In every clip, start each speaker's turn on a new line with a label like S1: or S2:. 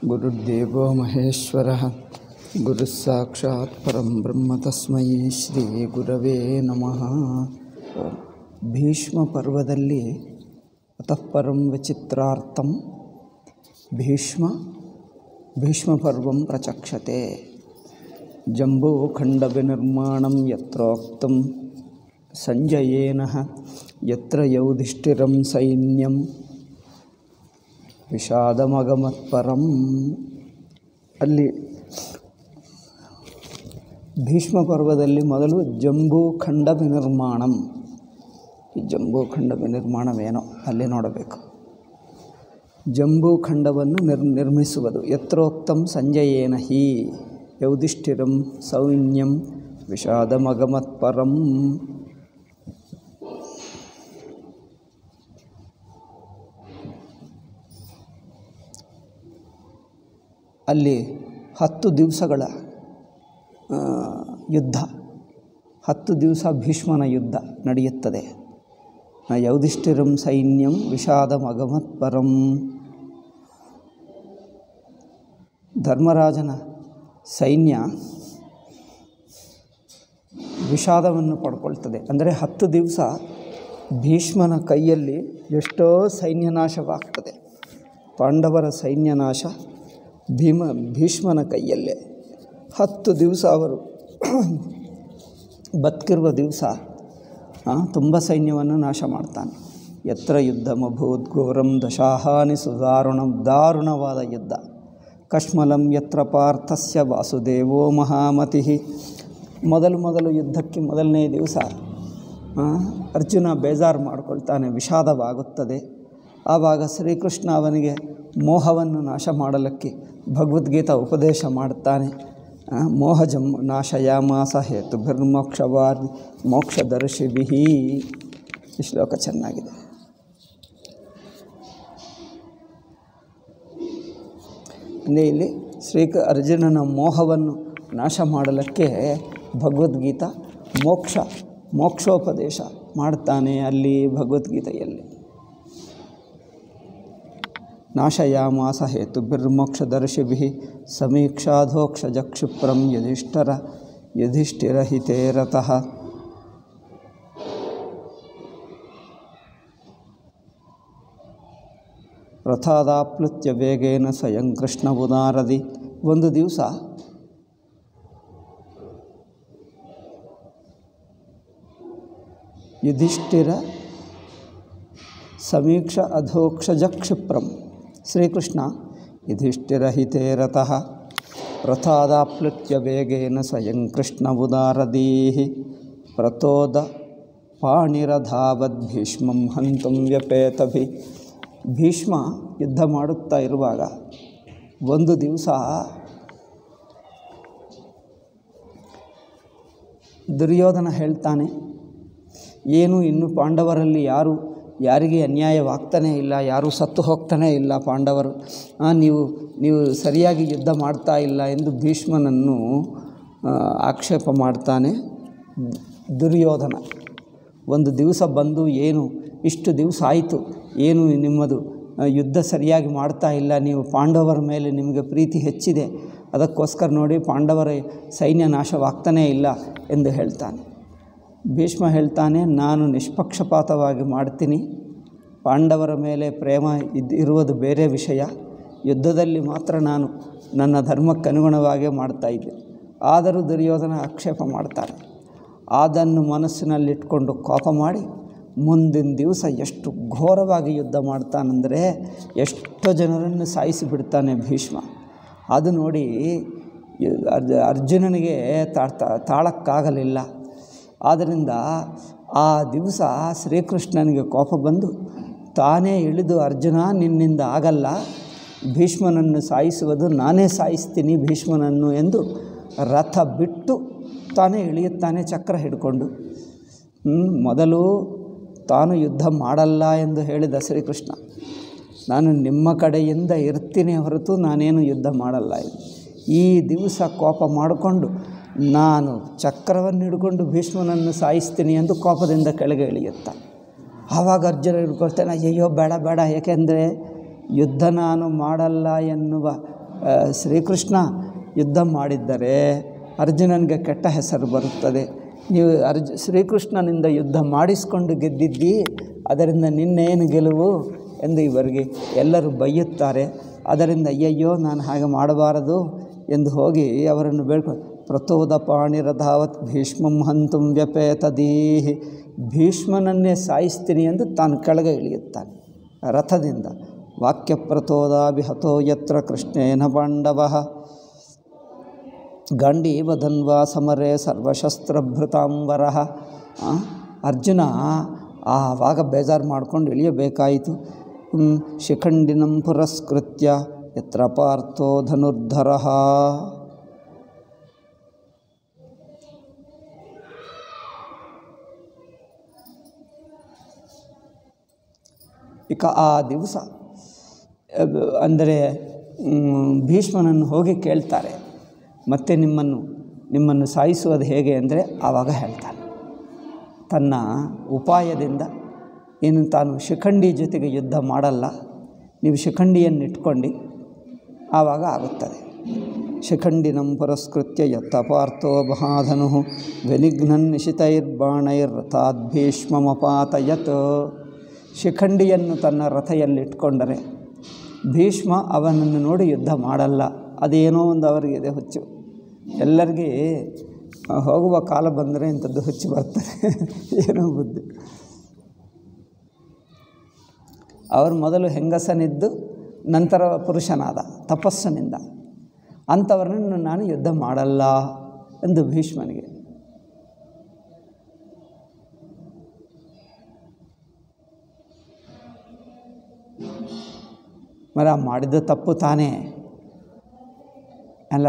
S1: गुरुर्देवो महेश्वरः गुरुस्साक्षात् परं ब्रह्म तस्मै ಶ್ರೀಗುರವೇ ನಮಃ ಭೀಷ್ಮ ಪರ್ವದಲ್ಲಿ ಅತಃಪರಂ ವಿಚಿತ್ರಾರ್ಥಂ ಭೀಷ್ಮ ಭೀಷ್ಮ ಪರ್ವಂ ಪ್ರಚಕ್ಷತೆ ಜಂಬೂಖಂಡವಿನಿರ್ಮಾಣಂ ಯತ್ರೋಕ್ತಂ ಸಂಜಯೇನ ಯತ್ರ ಯೌಧಿಷ್ಠಿರಂ ಸೈನ್ಯಂ ವಿಷಾದಮಗಮತ್ಪರಂ ಅಲ್ಲಿ ಭೀಷ್ಮ ಪರ್ವದಲ್ಲಿ ಮೊದಲು ಜಂಬೂಖಂಡ ವಿನಿರ್ಮಾಣಂ ಈ ಜಂಬೂಖಂಡ ವಿನಿರ್ಮಾಣವೇನೋ ಅಲ್ಲಿ ನೋಡಬೇಕು ಜಂಬೂಖಂಡವನ್ನು ನಿರ್ ನಿರ್ಮಿಸುವುದು ಯತ್ರೋಕ್ತಂ ಸಂಜಯೇನ ಹಿ ಯೌಧಿಷ್ಠಿರಂ ಸೌನ್ಯಂ ವಿಷಾದಮಗಮತ್ಪರಂ ಅಲ್ಲಿ ಹತ್ತು ದಿವಸಗಳ ಆ, ಯುದ್ಧ ಹತ್ತು ದಿವಸ ಭೀಷ್ಮನ ಯುದ್ಧ ನಡೆಯುತ್ತದೆ ಆ, ಯೌಧಿಷ್ಠಿರಂ ಸೈನ್ಯಂ ವಿಷಾದಮಗಮತ್ಪರಂ ಧರ್ಮರಾಜನ ಸೈನ್ಯ ವಿಷಾದವನ್ನು ಪಡ್ಕೊಳ್ತದೆ ಅಂದರೆ ಹತ್ತು ದಿವಸ ಭೀಷ್ಮನ ಕೈಯಲ್ಲಿ ಎಷ್ಟೋ ಸೈನ್ಯನಾಶವಾಗ್ತದೆ ಪಾಂಡವರ ಸೈನ್ಯನಾಶ ಭೀಮ ಭೀಷ್ಮನ ಕೈಯಲ್ಲೇ ಹತ್ತು ದಿವಸ ಅವರು ಬದುಕಿರುವ ದಿವಸ ತುಂಬ ಸೈನ್ಯವನ್ನು ನಾಶ ಮಾಡ್ತಾನೆ ಯತ್ರ ಯುದ್ಧಮಭೂತ್ ಘೋರಂ ದಶಾಹಾನಿ ಸುದಾರುಣಂ ದಾರುಣವಾದ ಯುದ್ಧ ಕಶ್ಮಲಂ ಯತ್ರ ಪಾರ್ಥಸ್ಯ ವಾಸುದೇವೋ ಮಹಾಮತಿ ಮೊದಲು ಮೊದಲು ಯುದ್ಧಕ್ಕೆ ಮೊದಲನೇ ದಿವಸ ಆ, ಅರ್ಜುನ ಬೇಜಾರು ಮಾಡ್ಕೊಳ್ತಾನೆ ವಿಷಾದವಾಗುತ್ತದೆ ಆವಾಗ ಶ್ರೀಕೃಷ್ಣ ಅವನಿಗೆ ಮೋಹವನ್ನು ನಾಶ ಮಾಡಲಿಕ್ಕೆ ಭಗವದ್ಗೀತಾ ಉಪದೇಶ ಮಾಡುತ್ತಾನೆ ಆ, ಮೋಹಜಂ ನಾಶಯಾಮಾಸ ಹೇತುಭಿರ್ಮೋಕ್ಷವಾರ್ ಮೋಕ್ಷದರ್ಶಿಭಿ ಈ ಶ್ಲೋಕ ಚೆನ್ನಾಗಿದೆ ಅಂದರೆ ಇಲ್ಲಿ ಶ್ರೀಕ ಅರ್ಜುನನ ಮೋಹವನ್ನು ನಾಶ ಮಾಡಲಿಕ್ಕೆ ಭಗವದ್ಗೀತಾ ಮೋಕ್ಷ ಮೋಕ್ಷೋಪದೇಶ ಮಾಡ್ತಾನೆ ಅಲ್ಲಿ ಭಗವದ್ಗೀತೆಯಲ್ಲಿ ನಾಶಯಾಮಾಸ ಹೇತುಭಿರ್ಮೋಕ್ಷದರ್ಶಿಭಿ ಸಮೀಕ್ಷಾಧೋಕ್ಷಜ ಕ್ಷಿಪ್ರಂ ಯಧಿಷ್ಠರ ಯಧಿಷ್ಠಿರಹಿತೇ ರಥಃ ರಥಾದಾಪ್ಲುತ್ಯ ವೇಗೇನ ಸ್ವಯಂ ಕೃಷ್ಣ ಉದಾರದಿ ಒಂದು ದಿವಸ ಯುಧಿಷ್ಠಿರ ಸಮೀಕ್ಷ ಅಧೋಕ್ಷಜ ಕ್ಷಿಪ್ರಂ ಶ್ರೀಕೃಷ್ಣ ಯುಧಿಷ್ಠಿರಹಿತೇ ರಥಃ ರಥಾದಾಪ್ಲುತ್ಯ ವೇಗೇನ ಸ್ವಯಂ ಕೃಷ್ಣ ಉದಾರದೀಹಿ ಪ್ರತೋದ ಪಾಣಿರಧಾವದ್ ಭೀಷ್ಮಂ ಹಂತುಂ ವ್ಯಪೇತಭಿ ಭೀಷ್ಮ ಯುದ್ಧ ಮಾಡುತ್ತಾ ಇರುವಾಗ ಒಂದು ದಿವಸ ದುರ್ಯೋಧನ ಹೇಳ್ತಾನೆ ಏನು ಇನ್ನು ಪಾಂಡವರಲ್ಲಿ ಯಾರು ಯಾರಿಗೆ ಅನ್ಯಾಯವಾಗ್ತಾನೇ ಇಲ್ಲ ಯಾರೂ ಸತ್ತು ಹೋಗ್ತಾನೇ ಇಲ್ಲ ಪಾಂಡವರು ಆ, ನೀವು ನೀವು ಸರಿಯಾಗಿ ಯುದ್ಧ ಮಾಡ್ತಾ ಇಲ್ಲ ಎಂದು ಭೀಷ್ಮನನ್ನು ಆ, ಆಕ್ಷೇಪ ಮಾಡ್ತಾನೆ ದುರ್ಯೋಧನ ಒಂದು ದಿವಸ ಬಂದು ಏನು ಇಷ್ಟು ದಿವಸ ಆಯಿತು ಏನು ನಿಮ್ಮದು ಆ, ಯುದ್ಧ ಸರಿಯಾಗಿ ಮಾಡ್ತಾ ಇಲ್ಲ ನೀವು ಪಾಂಡವರ ಮೇಲೆ ನಿಮಗೆ ಪ್ರೀತಿ ಹೆಚ್ಚಿದೆ ಅದಕ್ಕೋಸ್ಕರ ನೋಡಿ ಪಾಂಡವರ ಸೈನ್ಯ ನಾಶವಾಗ್ತಾನೇ ಇಲ್ಲ ಎಂದು ಹೇಳ್ತಾನೆ ಭೀಷ್ಮ ಹೇಳ್ತಾನೆ ನಾನು ನಿಷ್ಪಕ್ಷಪಾತವಾಗಿ ಮಾಡ್ತೀನಿ ಪಾಂಡವರ ಮೇಲೆ ಪ್ರೇಮ ಇದ್ ಇರುವುದು ಬೇರೆ ವಿಷಯ ಯುದ್ಧದಲ್ಲಿ ಮಾತ್ರ ನಾನು ನನ್ನ ಧರ್ಮಕ್ಕೆ ಅನುಗುಣವಾಗೇ ಮಾಡ್ತಾಯಿದ್ದೆ ಆದರೂ ದುರ್ಯೋಧನ ಆಕ್ಷೇಪ ಮಾಡ್ತಾರೆ ಅದನ್ನು ಮನಸ್ಸಿನಲ್ಲಿಟ್ಕೊಂಡು ಕೋಪ ಮಾಡಿ ಮುಂದಿನ ದಿವಸ ಎಷ್ಟು ಘೋರವಾಗಿ ಯುದ್ಧ ಮಾಡ್ತಾನೆಂದರೆ ಎಷ್ಟೋ ಜನರನ್ನು ಸಾಯಿಸಿ ಬಿಡ್ತಾನೆ ಭೀಷ್ಮ ಅದು ನೋಡಿ ಅರ್ಜ ಅರ್ಜುನನಿಗೆ ತಾಳ್ತಾ ತಾಳಕ್ಕಾಗಲಿಲ್ಲ ಆದ್ದರಿಂದ ಆ ದಿವಸ ಶ್ರೀಕೃಷ್ಣನಿಗೆ ಕೋಪ ಬಂದು ತಾನೇ ಇಳಿದು ಅರ್ಜುನ ನಿನ್ನಿಂದ ಆಗಲ್ಲ ಭೀಷ್ಮನನ್ನು ಸಾಯಿಸುವುದು ನಾನೇ ಸಾಯಿಸ್ತೀನಿ ಭೀಷ್ಮನನ್ನು ಎಂದು ರಥ ಬಿಟ್ಟು ತಾನೇ ಇಳಿಯುತ್ತಾನೆ ಚಕ್ರ ಹಿಡ್ಕೊಂಡು ಹ್ಮ್, ಮೊದಲು ತಾನು ಯುದ್ಧ ಮಾಡಲ್ಲ ಎಂದು ಹೇಳಿದ ಶ್ರೀಕೃಷ್ಣ ನಾನು ನಿಮ್ಮ ಕಡೆಯಿಂದ ಇರ್ತೀನಿ ಹೊರತು ನಾನೇನು ಯುದ್ಧ ಮಾಡಲ್ಲ ಎಂದು ಈ ದಿವಸ ಕೋಪ ಮಾಡಿಕೊಂಡು ನಾನು ಚಕ್ರವನ್ನು ಹಿಡ್ಕೊಂಡು ಭೀಷ್ಮನನ್ನು ಸಾಯಿಸ್ತೀನಿ ಎಂದು ಕೋಪದಿಂದ ಕೆಳಗೆ ಇಳಿಯುತ್ತಾನೆ ಆವಾಗ ಅರ್ಜುನ ಹಿಡ್ಕೊಳ್ತಾನೆ ಅಯ್ಯೋ ಬೇಡ ಬೇಡ ಏಕೆಂದರೆ ಯುದ್ಧ ನಾನು ಮಾಡಲ್ಲ ಎನ್ನುವ ಆ, ಶ್ರೀಕೃಷ್ಣ ಯುದ್ಧ ಮಾಡಿದ್ದರೆ ಅರ್ಜುನನಿಗೆ ಕೆಟ್ಟ ಹೆಸರು ಬರುತ್ತದೆ ನೀವು ಅರ್ಜು ಶ್ರೀಕೃಷ್ಣನಿಂದ ಯುದ್ಧ ಮಾಡಿಸ್ಕೊಂಡು ಗೆದ್ದಿದ್ದಿ ಅದರಿಂದ ನಿನ್ನೇನು ಗೆಲುವು ಎಂದು ಇವರಿಗೆ ಎಲ್ಲರೂ ಬೈಯುತ್ತಾರೆ ಅದರಿಂದ ಅಯ್ಯಯ್ಯೋ ನಾನು ಹಾಗೆ ಮಾಡಬಾರದು ಎಂದು ಹೋಗಿ ಅವರನ್ನು ಬೇಡ್ಕೊ ಪ್ರತೋದ ಪಾಣಿರಧಾವತ್ ಭೀಷ್ಮಂ ಹಂತುಂ ವ್ಯಪೇತದೀಹಿ ಭೀಷ್ಮನನ್ನೇ ಸಾಯಿಸ್ತೀನಿ ಎಂದು ತಾನು ಕೆಳಗೆ ಇಳಿಯುತ್ತಾನೆ ರಥದಿಂದ ವಾಕ್ಯ ಪ್ರತೋದಾಭಿಹತೋ ಯತ್ರ ಕೃಷ್ಣೇನ ಪಾಂಡವ ಗಂಡೀವಧನ್ವಾ ಸಮರೆ ಸರ್ವಶಸ್ತ್ರಭೃತಾಂಬರ ಆ, ಅರ್ಜುನ ಆವಾಗ ಬೇಜಾರು ಮಾಡ್ಕೊಂಡು ಇಳಿಯಬೇಕಾಯಿತು ಹ್ಮ್, ಶಿಖಂಡಿನಂ ಪುರಸ್ಕೃತ್ಯ ಯತ್ರ ಪಾರ್ಥೋ ಧನುರ್ಧರ ಇಕ ಆ ದಿವಸ ಅಹ್, ಅಂದರೆ ಮ್, ಭೀಷ್ಮನನ್ನು ಹೋಗಿ ಕೇಳ್ತಾರೆ ಮತ್ತೆ ನಿಮ್ಮನ್ನು ನಿಮ್ಮನ್ನು ಸಾಯಿಸುವುದು ಹೇಗೆ ಅಂದರೆ ಆವಾಗ ಹೇಳ್ತಾನೆ ತನ್ನ ಉಪಾಯದಿಂದ ಏನು ತಾನು ಶಿಖಂಡಿ ಜೊತೆಗೆ ಯುದ್ಧ ಮಾಡಲ್ಲ ನೀವು ಶಿಖಂಡಿಯನ್ನು ಇಟ್ಕೊಂಡು ಆವಾಗ ಆಗುತ್ತದೆ ಶಿಖಂಡಿನಂ ಪುರಸ್ಕೃತ್ಯ ಯತ್ತ ಪಾರ್ಥೋ ಮಹಾಧನು ವ್ಯನಿಘ್ನನ್ ನಿಶಿತೈರ್ಬಾಣೈರ್ರಥಾದ್ ಭೀಷ್ಮಮಪಾತಯತ್ ಶಿಖಂಡಿಯನ್ನು ತನ್ನ ರಥೆಯಲ್ಲಿಟ್ಕೊಂಡರೆ ಭೀಷ್ಮ ಅವನನ್ನು ನೋಡಿ ಯುದ್ಧ ಮಾಡಲ್ಲ ಅದೇನೋ ಒಂದು ಅವರಿಗೆ ಇದೆ ಹುಚ್ಚು ಎಲ್ಲರಿಗೆ ಆ, ಹೋಗುವ ಕಾಲ ಬಂದರೆ ಇಂಥದ್ದು ಹುಚ್ಚು ಬರ್ತಾರೆ ಏನೋ ಬುದ್ಧಿ ಅವರು ಮೊದಲು ಹೆಂಗಸನಿದ್ದು ನಂತರ ಪುರುಷನಾದ ತಪಸ್ಸನಿಂದ ಅಂಥವರನ್ನು ನಾನು ಯುದ್ಧ ಮಾಡಲ್ಲ ಎಂದು ಭೀಷ್ಮನಿಗೆ ಮರ ಮಾಡಿದ ತಪ್ಪು ತಾನೇ ಅಲ್ಲ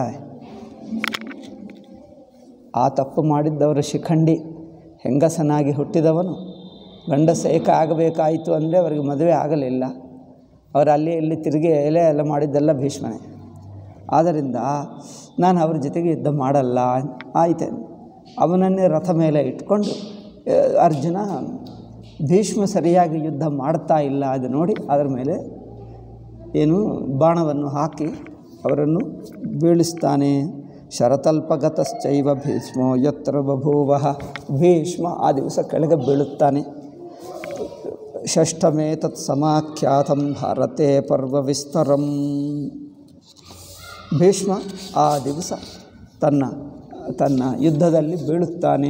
S1: ಆ ತಪ್ಪು ಮಾಡಿದ್ದವರು ಶಿಖಂಡಿ ಹೆಂಗಸನಾಗಿ ಹುಟ್ಟಿದವನು ಗಂಡಸ ಏಕ ಆಗಬೇಕಾಯಿತು ಅಂದರೆ ಅವರಿಗೆ ಮದುವೆ ಆಗಲಿಲ್ಲ ಅವರು ಅಲ್ಲಿ ಇಲ್ಲಿ ತಿರುಗಿ ಎಲೆ ಎಲ್ಲ ಮಾಡಿದ್ದೆಲ್ಲ ಭೀಷ್ಮನೇ ಆದ್ದರಿಂದ ನಾನು ಅವ್ರ ಜೊತೆಗೆ ಯುದ್ಧ ಮಾಡಲ್ಲ ಆಯ್ತು ಅವನನ್ನೇ ರಥ ಮೇಲೆ ಇಟ್ಕೊಂಡು ಆ, ಅರ್ಜುನ ಭೀಷ್ಮ ಸರಿಯಾಗಿ ಯುದ್ಧ ಮಾಡ್ತಾ ಇಲ್ಲ ಅದು ನೋಡಿ ಅದರ ಮೇಲೆ ಏನು ಬಾಣವನ್ನು ಹಾಕಿ ಅವರನ್ನು ಬೀಳಿಸ್ತಾನೆ ಶರತಲ್ಪಗತಶ್ಚೈವ ಭೀಷ್ಮೋ ಯತ್ರ ಬಭೂವ ಭೀಷ್ಮ ಆ ದಿವಸ ಕೆಳಗೆ ಬೀಳುತ್ತಾನೆ ಷಷ್ಠಮೇ ತತ್ ಸಮಾಖ್ಯಾತಂ ಭಾರತೆ ಪರ್ವ ವಿಸ್ತರಂ ಭೀಷ್ಮ ಆ ದಿವಸ ತನ್ನ ತನ್ನ ಯುದ್ಧದಲ್ಲಿ ಬೀಳುತ್ತಾನೆ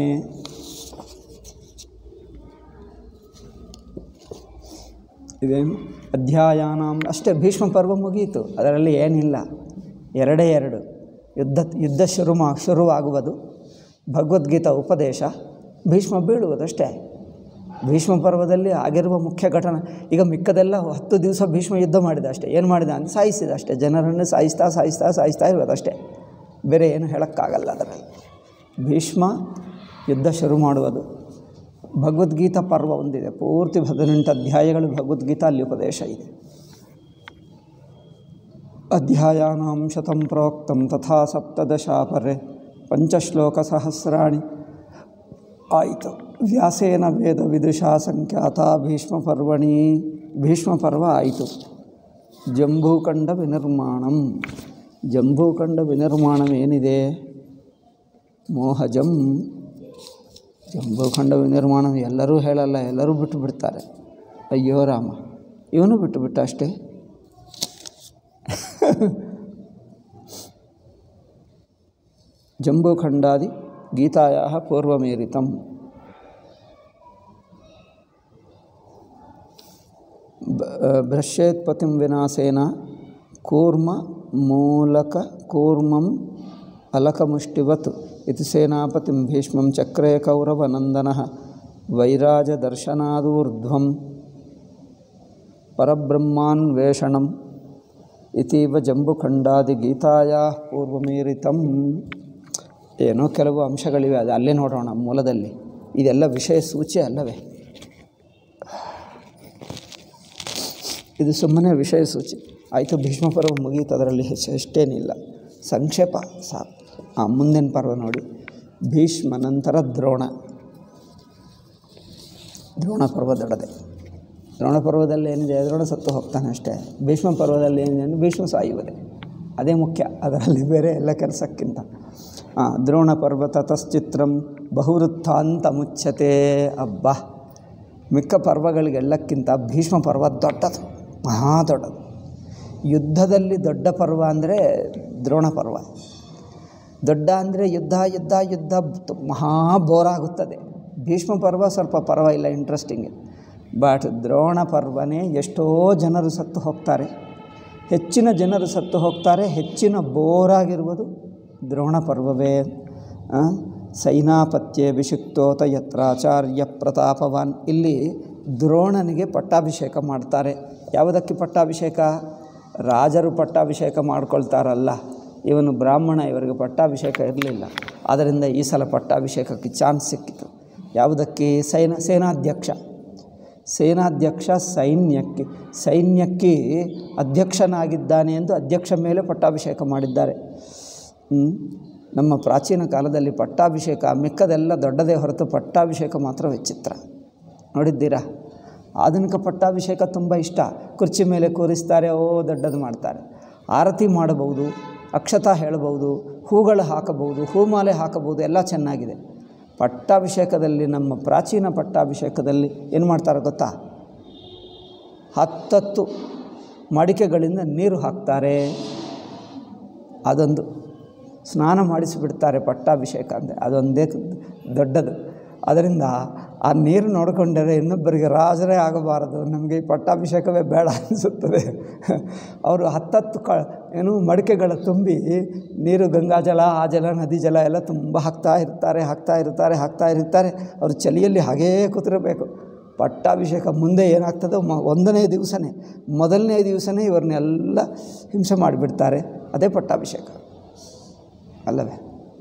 S1: ಇದೇನು ಅಧ್ಯಾಯಾನಾಂ ಅಷ್ಟೇ ಭೀಷ್ಮ ಪರ್ವ ಮುಗಿಯಿತು ಅದರಲ್ಲಿ ಏನಿಲ್ಲ ಎರಡೇ ಎರಡು ಯುದ್ಧ ಯುದ್ಧ ಶುರು ಮಾ ಶುರುವಾಗುವುದು ಭಗವದ್ಗೀತಾ ಉಪದೇಶ ಭೀಷ್ಮ ಬೀಳುವುದಷ್ಟೇ ಭೀಷ್ಮ ಪರ್ವದಲ್ಲಿ ಆಗಿರುವ ಮುಖ್ಯ ಘಟನೆ ಈಗ ಮಿಕ್ಕದೆಲ್ಲ ಹತ್ತು ದಿವಸ ಭೀಷ್ಮ ಯುದ್ಧ ಮಾಡಿದ ಅಷ್ಟೇ ಏನು ಮಾಡಿದ ಅಂತ ಸಾಯಿಸಿದ ಅಷ್ಟೇ ಜನರನ್ನು ಸಾಯಿಸ್ತಾ ಸಾಯಿಸ್ತಾ ಸಾಯಿಸ್ತಾ ಇರೋದಷ್ಟೇ ಬೇರೆ ಏನು ಹೇಳೋಕ್ಕಾಗಲ್ಲ ಅದರಲ್ಲಿ ಭೀಷ್ಮ ಯುದ್ಧ ಶುರು ಮಾಡುವುದು ಭಗವದ್ಗೀತಾ ಪರ್ವ ಒಂದಿದೆ ಪೂರ್ತಿ ಹದಿನೆಂಟು ಅಧ್ಯಾಯಗಳು ಭಗವದ್ಗೀತಾ ಅಲ್ಲಿ ಉಪದೇಶ ಇದೆ ಅಧ್ಯಾಯಾನಾಂ ಶತಂ ಪ್ರೋಕ್ತಂ ತಥಾ ಸಪ್ತದಶಾಪರೆ ಪಂಚಶ್ಲೋಕಸಹಸ್ರಾಣಿ ಆಯಿತು ವ್ಯಾಸೇನ ವೇದ ವಿದುಷಾ ಸಂಖ್ಯಾತ ಭೀಷ್ಮ ಪರ್ವಣಿ ಭೀಷ್ಮ ಪರ್ವ ಆಯಿತು ಜಂಬೂಖಂಡ ವಿನಿರ್ಮಾಣಂ ಜಂಬೂಖಂಡ ವಿನಿರ್ಮಾಣಂ ಏನಿದೆ ಮೋಹಜಂ ಜಂಬೂಖಂಡ ವಿನಿರ್ಮಾಣ ಎಲ್ಲರೂ ಹೇಳಲ್ಲ ಎಲ್ಲರೂ ಬಿಟ್ಟು ಬಿಡ್ತಾರೆ ಅಯ್ಯೋ ರಾಮ ಇವನು ಬಿಟ್ಟು ಬಿಟ್ಟ ಅಷ್ಟೇ ಜಂಬೂಖಂಡಾದಿ ಗೀತಾಯ ಪೂರ್ವಮೇರಿತಂ ಭ್ರಶ್ಯೇತ್ಪತಿಂ ವಿನಾಶೇನ ಕೂರ್ಮ ಮೂಲಕ ಕೂರ್ಮಂ ಅಲಕಮುಷ್ಟಿವತ್ ಇತಿ ಸೇನಾಪತಿಂ ಭೀಷ್ಮಂ ಚಕ್ರೇ ಕೌರವನಂದನಃ ವೈರಾಜದರ್ಶನಾದೂರ್ಧ್ವಂ ಪರಬ್ರಹ್ಮಾನ್ವೇಷಣಂ ಇತೀವ ಜಂಬುಖಂಡಾದಿ ಗೀತಾಯ ಪೂರ್ವಮೀರಿತಂ ಏನೋ ಕೆಲವು ಅಂಶಗಳಿವೆ ಅದು ಅಲ್ಲೇ ನೋಡೋಣ ಮೂಲದಲ್ಲಿ ಇದೆಲ್ಲ ವಿಷಯ ಸೂಚಿ ಅಲ್ಲವೇ ಇದು ಸುಮ್ಮನೆ ವಿಷಯ ಸೂಚಿ ಆಯಿತು ಭೀಷ್ಮ ಪರ್ವ ಮುಗೀತು ಅದರಲ್ಲಿ ಹೆಚ್ಚು ಅಷ್ಟೇನಿಲ್ಲ ಸಂಕ್ಷೇಪ ಸಾಕು ಆ ಮುಂದಿನ ಪರ್ವ ನೋಡಿ ಭೀಷ್ಮ ನಂತರ ದ್ರೋಣ ದ್ರೋಣ ಪರ್ವ ದೊಡ್ಡದೆ ದ್ರೋಣ ಪರ್ವದಲ್ಲಿ ಏನಿದೆ ದ್ರೋಣ ಸತ್ತು ಹೋಗ್ತಾನೆ ಅಷ್ಟೇ ಭೀಷ್ಮ ಪರ್ವದಲ್ಲಿ ಏನಿದೆ ಅಂದರೆ ಭೀಷ್ಮ ಸಾಯುವುದೇ ಅದೇ ಮುಖ್ಯ ಅದರಲ್ಲಿ ಬೇರೆ ಎಲ್ಲ ಕೆಲಸಕ್ಕಿಂತ ಹಾಂ ದ್ರೋಣ ಪರ್ವತ ತಶ್ಚಿತ್ರಂ ಬಹುವೃತ್ತಾಂತ ಮುಚ್ಚತೆ ಅಬ್ಬ ಮಿಕ್ಕ ಪರ್ವಗಳಿಗೆಲ್ಲಕ್ಕಿಂತ ಭೀಷ್ಮ ಪರ್ವ ದೊಡ್ಡದು ಮಹಾ ದೊಡ್ಡದು ಯುದ್ಧದಲ್ಲಿ ದೊಡ್ಡ ಪರ್ವ ಅಂದರೆ ದ್ರೋಣ ಪರ್ವ ದೊಡ್ಡ ಅಂದರೆ ಯುದ್ಧ ಯುದ್ಧ ಯುದ್ಧ ತು- ಮಹಾ ಬೋರಾಗುತ್ತದೆ ಭೀಷ್ಮ ಪರ್ವ ಸ್ವಲ್ಪ ಪರವಾಗಿಲ್ಲ ಇಂಟ್ರೆಸ್ಟಿಂಗ್ ಬಟ್ ದ್ರೋಣ ಪರ್ವನೇ ಎಷ್ಟೋ ಜನರು ಸತ್ತು ಹೋಗ್ತಾರೆ ಹೆಚ್ಚಿನ ಜನರು ಸತ್ತು ಹೋಗ್ತಾರೆ ಹೆಚ್ಚಿನ ಬೋರಾಗಿರುವುದು ದ್ರೋಣ ಪರ್ವವೇ ಆ? ಸೈನಾಪತ್ಯೆ ವಿಷುಕ್ತೋತ ಯತ್ರಾಚಾರ್ಯ ಪ್ರತಾಪವಾನ್ ಇಲ್ಲಿ ದ್ರೋಣನಿಗೆ ಪಟ್ಟಾಭಿಷೇಕ ಮಾಡ್ತಾರೆ ಯಾವುದಕ್ಕೆ ಪಟ್ಟಾಭಿಷೇಕ ರಾಜರು ಪಟ್ಟಾಭಿಷೇಕ ಮಾಡ್ಕೊಳ್ತಾರಲ್ಲ ಇವನು ಬ್ರಾಹ್ಮಣ ಇವರಿಗೆ ಪಟ್ಟಾಭಿಷೇಕ ಇರಲಿಲ್ಲ ಆದ್ದರಿಂದ ಈ ಸಲ ಪಟ್ಟಾಭಿಷೇಕಕ್ಕೆ ಚಾನ್ಸ್ ಸಿಕ್ಕಿತು ಯಾವುದಕ್ಕೆ ಸೈನ ಸೇನಾಧ್ಯಕ್ಷ ಸೇನಾಧ್ಯಕ್ಷ ಸೈನ್ಯಕ್ಕೆ ಸೈನ್ಯಕ್ಕೆ ಅಧ್ಯಕ್ಷನಾಗಿದ್ದಾನೆ ಎಂದು ಅಧ್ಯಕ್ಷ ಮೇಲೆ ಪಟ್ಟಾಭಿಷೇಕ ಮಾಡಿದ್ದಾರೆ ಹ್ಮ್? ನಮ್ಮ ಪ್ರಾಚೀನ ಕಾಲದಲ್ಲಿ ಪಟ್ಟಾಭಿಷೇಕ ಮಿಕ್ಕದೆಲ್ಲ ದೊಡ್ಡದೇ ಹೊರತು ಪಟ್ಟಾಭಿಷೇಕ ಮಾತ್ರ ವಿಚಿತ್ರ ನೋಡಿದ್ದೀರಾ ಆಧುನಿಕ ಪಟ್ಟಾಭಿಷೇಕ ತುಂಬ ಇಷ್ಟ ಕುರ್ಚಿ ಮೇಲೆ ಕೂರಿಸ್ತಾರೆ ಓ ದೊಡ್ಡದು ಮಾಡ್ತಾರೆ ಆರತಿ ಮಾಡಬಹುದು ಅಕ್ಷತಾ ಹೇಳಬಹುದು ಹೂಗಳು ಹಾಕಬಹುದು ಹೂಮಾಲೆ ಹಾಕಬಹುದು ಎಲ್ಲ ಚೆನ್ನಾಗಿದೆ ಪಟ್ಟಾಭಿಷೇಕದಲ್ಲಿ ನಮ್ಮ ಪ್ರಾಚೀನ ಪಟ್ಟಾಭಿಷೇಕದಲ್ಲಿ ಏನು ಮಾಡ್ತಾರೆ ಗೊತ್ತಾ ಹತ್ತತ್ತು ಮಡಿಕೆಗಳಿಂದ ನೀರು ಹಾಕ್ತಾರೆ ಅದೊಂದು ಸ್ನಾನ ಮಾಡಿಸಿಬಿಡ್ತಾರೆ ಪಟ್ಟಾಭಿಷೇಕ ಅಂದರೆ ಅದೊಂದೇ ದೊಡ್ಡದು ಅದರಿಂದ ಆ ನೀರು ನೋಡಿಕೊಂಡರೆ ಇನ್ನೊಬ್ಬರಿಗೆ ರಾಜರೇ ಆಗಬಾರದು ನಮಗೆ ಈ ಪಟ್ಟಾಭಿಷೇಕವೇ ಬೇಡ ಅನಿಸುತ್ತದೆ ಅವರು ಹತ್ತತ್ತು ಕ ಏನು ಮಡಿಕೆಗಳ ತುಂಬಿ ನೀರು ಗಂಗಾಜಲ ಆ ಜಲ ನದಿ ಜಲ ಎಲ್ಲ ತುಂಬ ಹಾಕ್ತಾ ಇರ್ತಾರೆ ಹಾಕ್ತಾ ಇರ್ತಾರೆ ಹಾಕ್ತಾ ಇರ್ತಾರೆ ಅವರು ಚಳಿಯಲ್ಲಿ ಹಾಗೇ ಕೂತಿರಬೇಕು ಪಟ್ಟಾಭಿಷೇಕ ಮುಂದೆ ಏನಾಗ್ತದೋ ಮ ಒಂದನೇ ದಿವಸನೇ ಮೊದಲನೇ ದಿವಸನೇ ಇವ್ರನ್ನೆಲ್ಲ ಹಿಂಸೆ ಮಾಡಿಬಿಡ್ತಾರೆ ಅದೇ ಪಟ್ಟಾಭಿಷೇಕ ಅಲ್ಲವೇ